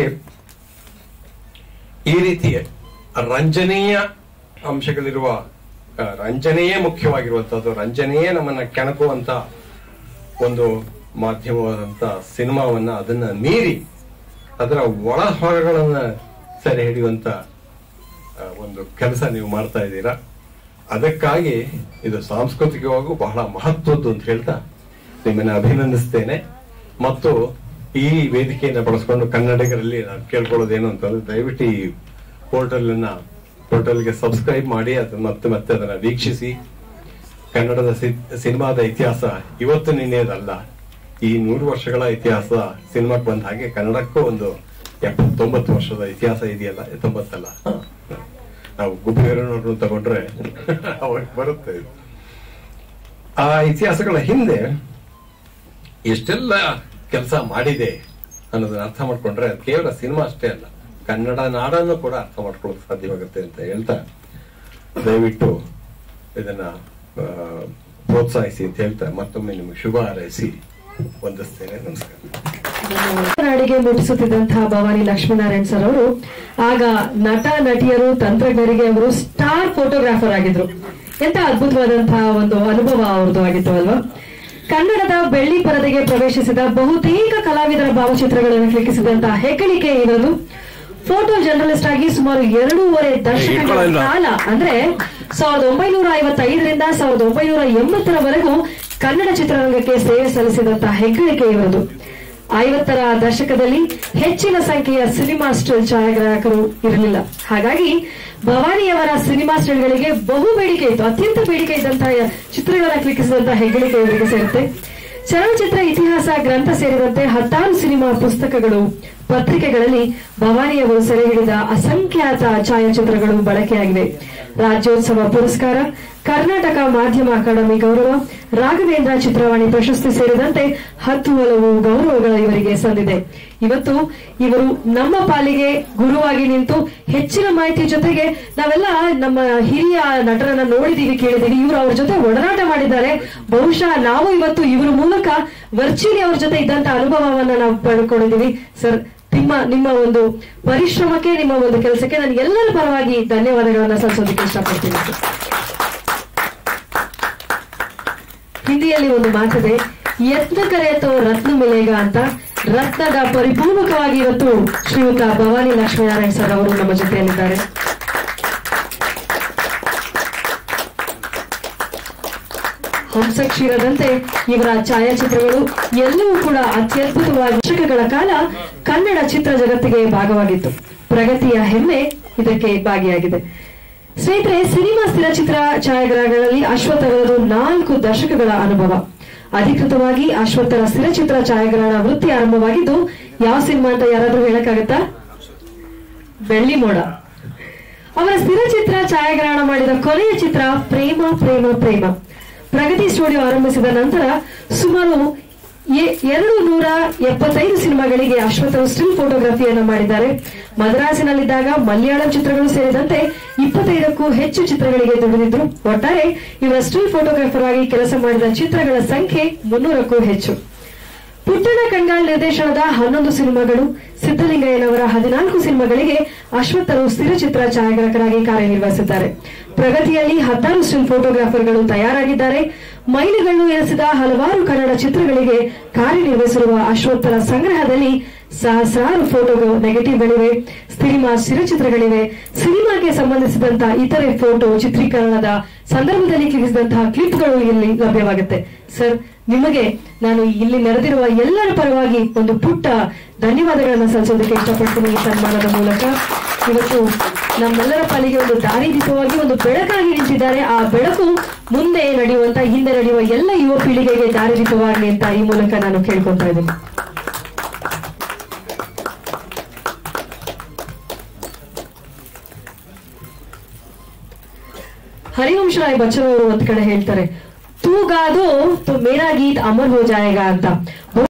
ಈ ರೀತಿಯ ರಂಜನೀಯ ಅಂಶಗಳಿರುವ ಆ, ರಂಜನೆಯೇ ಮುಖ್ಯವಾಗಿರುವಂತದ್ದು ರಂಜನೆಯೇ ನಮ್ಮನ್ನ ಕೆಣಕುವಂತ ಒಂದು ಮಾಧ್ಯಮವಾದಂತ ಸಿನಿಮಾವನ್ನ ಅದನ್ನ ಮೀರಿ ಅದರ ಒಳ ಹೊರಗಳನ್ನ ಸೆರೆ ಹಿಡಿಯುವಂತ ಆ, ಒಂದು ಕೆಲಸ ನೀವು ಮಾಡ್ತಾ ಇದ್ದೀರಾ ಅದಕ್ಕಾಗಿ ಇದು ಸಾಂಸ್ಕೃತಿಕವಾಗೂ ಬಹಳ ಮಹತ್ವದ್ದು ಅಂತ ಹೇಳ್ತಾ ನಿಮ್ಮನ್ನ ಅಭಿನಂದಿಸ್ತೇನೆ ಮತ್ತು ಈ ವೇದಿಕೆಯನ್ನು ಬಳಸ್ಕೊಂಡು ಕನ್ನಡಿಗರಲ್ಲಿ ನಾನು ಕೇಳ್ಕೊಳ್ಳೋದೇನು ಅಂತಂದ್ರೆ ದಯವಿಟ್ಟು ಈ ಪೋರ್ಟಲ್ ಅನ್ನ ಪೋರ್ಟಲ್ಗೆ ಸಬ್ಸ್ಕ್ರೈಬ್ ಮಾಡಿ ಅದನ್ನ ಮತ್ತೆ ಮತ್ತೆ ಅದನ್ನ ವೀಕ್ಷಿಸಿ ಕನ್ನಡದ ಸಿ- ಸಿನಿಮಾದ ಇತಿಹಾಸ ಇವತ್ತು ನಿನ್ನೆದಲ್ಲ ಈ ನೂರು ವರ್ಷಗಳ ಇತಿಹಾಸ ಸಿನಿಮಾಕ್ಕೆ ಬಂದ ಹಾಗೆ ಕನ್ನಡಕ್ಕೂ ಒಂದು ಎಪ್ಪತ್ತೊಂಬತ್ತು ವರ್ಷದ ಇತಿಹಾಸ ಇದೆಯಲ್ಲ ತೊಂಬತ್ತಲ್ಲ ಹ. ನಾವು ಗುಬ್ಬೇರನವ್ರನ್ನ ತಗೊಂಡ್ರೆ ಅವಾಗ ಬರುತ್ತೆ ಇದು. ಆ ಇತಿಹಾಸಗಳ ಹಿಂದೆ ಎಷ್ಟೆಲ್ಲ ಕೆಲಸ ಮಾಡಿದೆ ಅನ್ನೋದನ್ನ ಅರ್ಥ ಮಾಡ್ಕೊಂಡ್ರೆ ಅದು ಕೇವಲ ಸಿನಿಮಾ ಅಷ್ಟೇ ಅಲ್ಲ ಕನ್ನಡ ನಾಡನ್ನು ಕೂಡ ಅರ್ಥ ಮಾಡ್ಕೊಳ್ಳೋಕೆ ಸಾಧ್ಯವಾಗುತ್ತೆ ಅಂತ ಹೇಳ್ತಾ ದಯವಿಟ್ಟು ಇದನ್ನ ಆ, ಪ್ರೋತ್ಸಾಹಿಸಿ ಅಂತ ಹೇಳ್ತಾ ಮತ್ತೊಮ್ಮೆ ನಿಮಗೆ ಶುಭ ಹಾರೈಸಿ ವಂದಿಸ್ತೇನೆ ನಮಸ್ಕಾರ ನಾಡಿಗೆ ಮುಟ್ಟಿಸುತ್ತಿದ್ದಂತಹ ಭವಾನಿ ಲಕ್ಷ್ಮೀನಾರಾಯಣ್ ಸರ್ ಅವರು ಆಗ ನಟ ನಟಿಯರು ತಂತ್ರಜ್ಞರಿಗೆ ಅವರು ಸ್ಟಾರ್ ಫೋಟೋಗ್ರಾಫರ್ ಆಗಿದ್ರು ಎಂತ ಅದ್ಭುತವಾದಂತಹ ಒಂದು ಅನುಭವ ಅವ್ರದ್ದು ಆಗಿತ್ತು ಅಲ್ವಾ ಕನ್ನಡದ ಬೆಳ್ಳಿ ಪರದೆಗೆ ಪ್ರವೇಶಿಸಿದ ಬಹುತೇಕ ಕಲಾವಿದರ ಭಾವಚಿತ್ರಗಳನ್ನು ಕ್ಲಿಕ್ಕಿಸಿದಂತಹ ಹೆಗ್ಗಳಿಕೆ ಇವರದು ಫೋಟೋ ಜರ್ನಲಿಸ್ಟ್ ಆಗಿ ಸುಮಾರು ಎರಡೂವರೆ ದಶಕಗಳ ಕಾಲ ಅಂದ್ರೆ ಸಾವಿರದ ಒಂಬೈನೂರ ಐವತ್ತೈದರಿಂದ ಸಾವಿರದ ಒಂಬೈನೂರ ಎಂಬತ್ತರವರೆಗೂ ಕನ್ನಡ ಚಿತ್ರರಂಗಕ್ಕೆ ಸೇವೆ ಸಲ್ಲಿಸಿದಂತಹ ಹೆಗ್ಗಳಿಕೆ ಇವರದು ಐವತ್ತರ ದಶಕದಲ್ಲಿ ಹೆಚ್ಚಿನ ಸಂಖ್ಯೆಯ ಸಿನಿಮಾ ಸ್ಟಿಲ್ ಛಾಯಾಗ್ರಾಹಕರು ಇರಲಿಲ್ಲ ಹಾಗಾಗಿ ಭವಾನಿಯವರ ಸಿನಿಮಾ ಸ್ಟಿಲ್ಗಳಿಗೆ ಬಹು ಬೇಡಿಕೆ ಇತ್ತು ಅತ್ಯಂತ ಬೇಡಿಕೆ ಇದ್ದಂತಹ ಚಿತ್ರಗಳನ್ನ ಕ್ಲಿಕ್ಕಿಸಿದಂತಹ ಹೆಗ್ಗಳಿಕೆ ಇವರಿಗೆ ಸೇರುತ್ತೆ ಚಲನಚಿತ್ರ ಇತಿಹಾಸ ಗ್ರಂಥ ಸೇರಿದಂತೆ ಹತ್ತಾರು ಸಿನಿಮಾ ಪುಸ್ತಕಗಳು ಪತ್ರಿಕೆಗಳಲ್ಲಿ ಭವಾನಿಯವರು ಸೆರೆ ಹಿಡಿದ ಅಸಂಖ್ಯಾತ ಛಾಯಾಚಿತ್ರಗಳು ಬಳಕೆಯಾಗಿವೆ ರಾಜ್ಯೋತ್ಸವ ಪುರಸ್ಕಾರ ಕರ್ನಾಟಕ ಮಾಧ್ಯಮ ಅಕಾಡೆಮಿ ಗೌರವ ರಾಘವೇಂದ್ರ ಚಿತ್ರವಾಣಿ ಪ್ರಶಸ್ತಿ ಸೇರಿದಂತೆ ಹತ್ತು ಹಲವು ಗೌರವಗಳು ಇವರಿಗೆ ಸಂದಿದೆ ಇವತ್ತು ಇವರು ನಮ್ಮ ಪಾಲಿಗೆ ಗುರುವಾಗಿ ನಿಂತು ಹೆಚ್ಚಿನ ಮಾಹಿತಿ ಜೊತೆಗೆ ನಾವೆಲ್ಲ ನಮ್ಮ ಹಿರಿಯ ನಟರನ್ನ ನೋಡಿದೀವಿ ಕೇಳಿದೀವಿ ಇವರು ಅವ್ರ ಜೊತೆ ಒಡನಾಟ ಮಾಡಿದ್ದಾರೆ ಬಹುಶಃ ನಾವು ಇವತ್ತು ಇವರ ಮೂಲಕ ವರ್ಚುಲಿ ಅವ್ರ ಜೊತೆ ಇದ್ದಂತ ಅನುಭವವನ್ನ ನಾವು ಪಡ್ಕೊಂಡಿದೀವಿ ಸರ್ ನಿಮ್ಮ ನಿಮ್ಮ ಒಂದು ಪರಿಶ್ರಮಕ್ಕೆ ನಿಮ್ಮ ಒಂದು ಕೆಲಸಕ್ಕೆ ನಾನು ಎಲ್ಲರ ಪರವಾಗಿ ಧನ್ಯವಾದಗಳನ್ನ ಸಲ್ಲಿಸೋದಕ್ಕೆ ಇಷ್ಟಪಡ್ತೀನಿ ಸರ್. ಹಿಂದಿಯಲ್ಲಿ ಒಂದು ಮಾತಿದೆ ಯತ್ನ ಕರೆಯತೋ ರತ್ನ ಮಿಲೇಗ ಅಂತ ರತ್ನದ ಪರಿಪೂರ್ಣಕವಾಗಿ ಇವತ್ತು ಶ್ರೀಯುತ ಭವಾನಿ ಲಕ್ಷ್ಮೀನಾರಾಯಣ್ ಸರ್ ಅವರು ನಮ್ಮ ಜೊತೆಯಲ್ಲಿದ್ದಾರೆ ಹಂಸಕ್ಷೀರದಂತೆ ಇವರ ಛಾಯಾಚಿತ್ರಗಳು ಎಲ್ಲವೂ ಕೂಡ ಅತ್ಯದ್ಭುತವಾದ ದಶಕಗಳ ಕಾಲ ಕನ್ನಡ ಚಿತ್ರ ಜಗತ್ತಿಗೆ ಭಾಗವಾಗಿತ್ತು ಪ್ರಗತಿಯ ಹೆಮ್ಮೆ ಇದಕ್ಕೆ ಭಾಗಿಯಾಗಿದೆ ಸ್ನೇಹಿತರೆ ಸಿನಿಮಾ ಸ್ಥಿರಚಿತ್ರ ಛಾಯಾಗ್ರಹಗಳಲ್ಲಿ ಅಶ್ವತ್ಥರದು ನಾಲ್ಕು ದಶಕಗಳ ಅನುಭವ ಅಧಿಕೃತವಾಗಿ ಅಶ್ವತ್ಥರ ಸ್ಥಿರಚಿತ್ರ ಛಾಯಾಗ್ರಹಣ ವೃತ್ತಿ ಆರಂಭವಾಗಿದ್ದು ಯಾವ ಸಿನಿಮಾ ಅಂತ ಯಾರಾದ್ರೂ ಹೇಳಕ್ಕಾಗತ್ತಾ ಬೆಳ್ಳಿ ಮೋಡ ಅವರ ಸ್ಥಿರಚಿತ್ರ ಛಾಯಾಗ್ರಹಣ ಮಾಡಿದ ಕೊನೆಯ ಚಿತ್ರ ಪ್ರೇಮ ಪ್ರೇಮ ಪ್ರೇಮ ಪ್ರಗತಿ ಸ್ಟುಡಿಯೋ ಆರಂಭಿಸಿದ ನಂತರ ಸುಮಾರು ಎ- ಎರಡು ನೂರ ಎಪ್ಪತ್ತೈದು ಸಿನಿಮಾಗಳಿಗೆ ಅಶ್ವತ್ಥರು ಸ್ಟಿಲ್ ಫೋಟೋಗ್ರಫಿಯನ್ನ ಮಾಡಿದ್ದಾರೆ ಮದ್ರಾಸಿನಲ್ಲಿದ್ದಾಗ ಮಲಯಾಳಂ ಚಿತ್ರಗಳು ಸೇರಿದಂತೆ ಇಪ್ಪತ್ತೈದಕ್ಕೂ ಹೆಚ್ಚು ಚಿತ್ರಗಳಿಗೆ ದುಡಿದಿದ್ರು ಒಟ್ಟಾರೆ ಇವರ ಸ್ಟಿಲ್ ಫೋಟೋಗ್ರಾಫರ್ ಆಗಿ ಕೆಲಸ ಮಾಡಿದ ಚಿತ್ರಗಳ ಸಂಖ್ಯೆ ಮುನ್ನೂರಕ್ಕೂ ಹೆಚ್ಚು ಪುಟ್ಟಣ ಕಣ್ಗಾಳ್ ನಿರ್ದೇಶನದ ಹನ್ನೊಂದು ಸಿನಿಮಾಗಳು ಸಿದ್ದಲಿಂಗಯ್ಯನವರ ಹದಿನಾಲ್ಕು ಸಿನಿಮಾಗಳಿಗೆ ಅಶ್ವತ್ಥರು ಸ್ಥಿರಚಿತ್ರ ಛಾಯಾಗ್ರಾಹಕರಾಗಿ ಕಾರ್ಯನಿರ್ವಹಿಸಿದ್ದಾರೆ ಪ್ರಗತಿಯಲ್ಲಿ ಹತ್ತಾರು ಸ್ಟಿಲ್ ಫೋಟೋಗ್ರಾಫರ್ಗಳು ತಯಾರಾಗಿದ್ದಾರೆ ಮೈಲಿಗಲ್ಲು ಎನಿಸಿದ ಹಲವಾರು ಕನ್ನಡ ಚಿತ್ರಗಳಿಗೆ ಕಾರ್ಯನಿರ್ವಹಿಸಿರುವ ಅಶ್ವತ್ಥರ ಸಂಗ್ರಹದಲ್ಲಿ ಸಹಸ್ರಾರು ಫೋಟೋ ನೆಗೆಟಿವ್ಗಳಿವೆ ಸಿನಿಮಾ ಸ್ಥಿರಚಿತ್ರಗಳಿವೆ ಸಿನಿಮಾಗೆ ಸಂಬಂಧಿಸಿದಂತಹ ಇತರೆ ಫೋಟೋ ಚಿತ್ರೀಕರಣದ ಸಂದರ್ಭದಲ್ಲಿ ಕ್ಲಿಕ್ಕಿಸಿದಂತಹ ಕ್ಲಿಪ್ಗಳು ಇಲ್ಲಿ ಲಭ್ಯವಾಗುತ್ತೆ ಸರ್ ನಿಮಗೆ ನಾನು ಇಲ್ಲಿ ನೆರೆದಿರುವ ಎಲ್ಲರ ಪರವಾಗಿ ಒಂದು ಪುಟ್ಟ ಧನ್ಯವಾದಗಳನ್ನ ಸಲ್ಲಿಸೋದಕ್ಕೆ ಇಷ್ಟಪಡ್ತೀನಿ ಈ ಸನ್ಮಾನದ ಮೂಲಕ ಇವತ್ತು ನಮ್ಮೆಲ್ಲರ ಪಾಲಿಗೆ ಒಂದು ದಾರಿದೀಪವಾಗಿ ಒಂದು ಬೆಳಕಾಗಿ ನಿಂತಿದ್ದಾರೆ ಆ ಬೆಳಕು ಮುಂದೆ ನಡೆಯುವಂತ ಹಿಂದೆ ನಡೆಯುವ ಎಲ್ಲ ಯುವ ಪೀಳಿಗೆಗೆ ದಾರಿದೀಪವಾಗಲಿ ಅಂತ ಈ ಮೂಲಕ ನಾನು ಕೇಳ್ಕೊತಾ ಇದ್ದೀನಿ ಹರಿವಂಶ ರಾಯ್ ಬಚ್ಚನ್ ಅವರು ಒಂದ್ ಕಡೆ ಹೇಳ್ತಾರೆ ತೂಗಾದು तो मेरा गीत अमर हो जाएगा ಅಂತ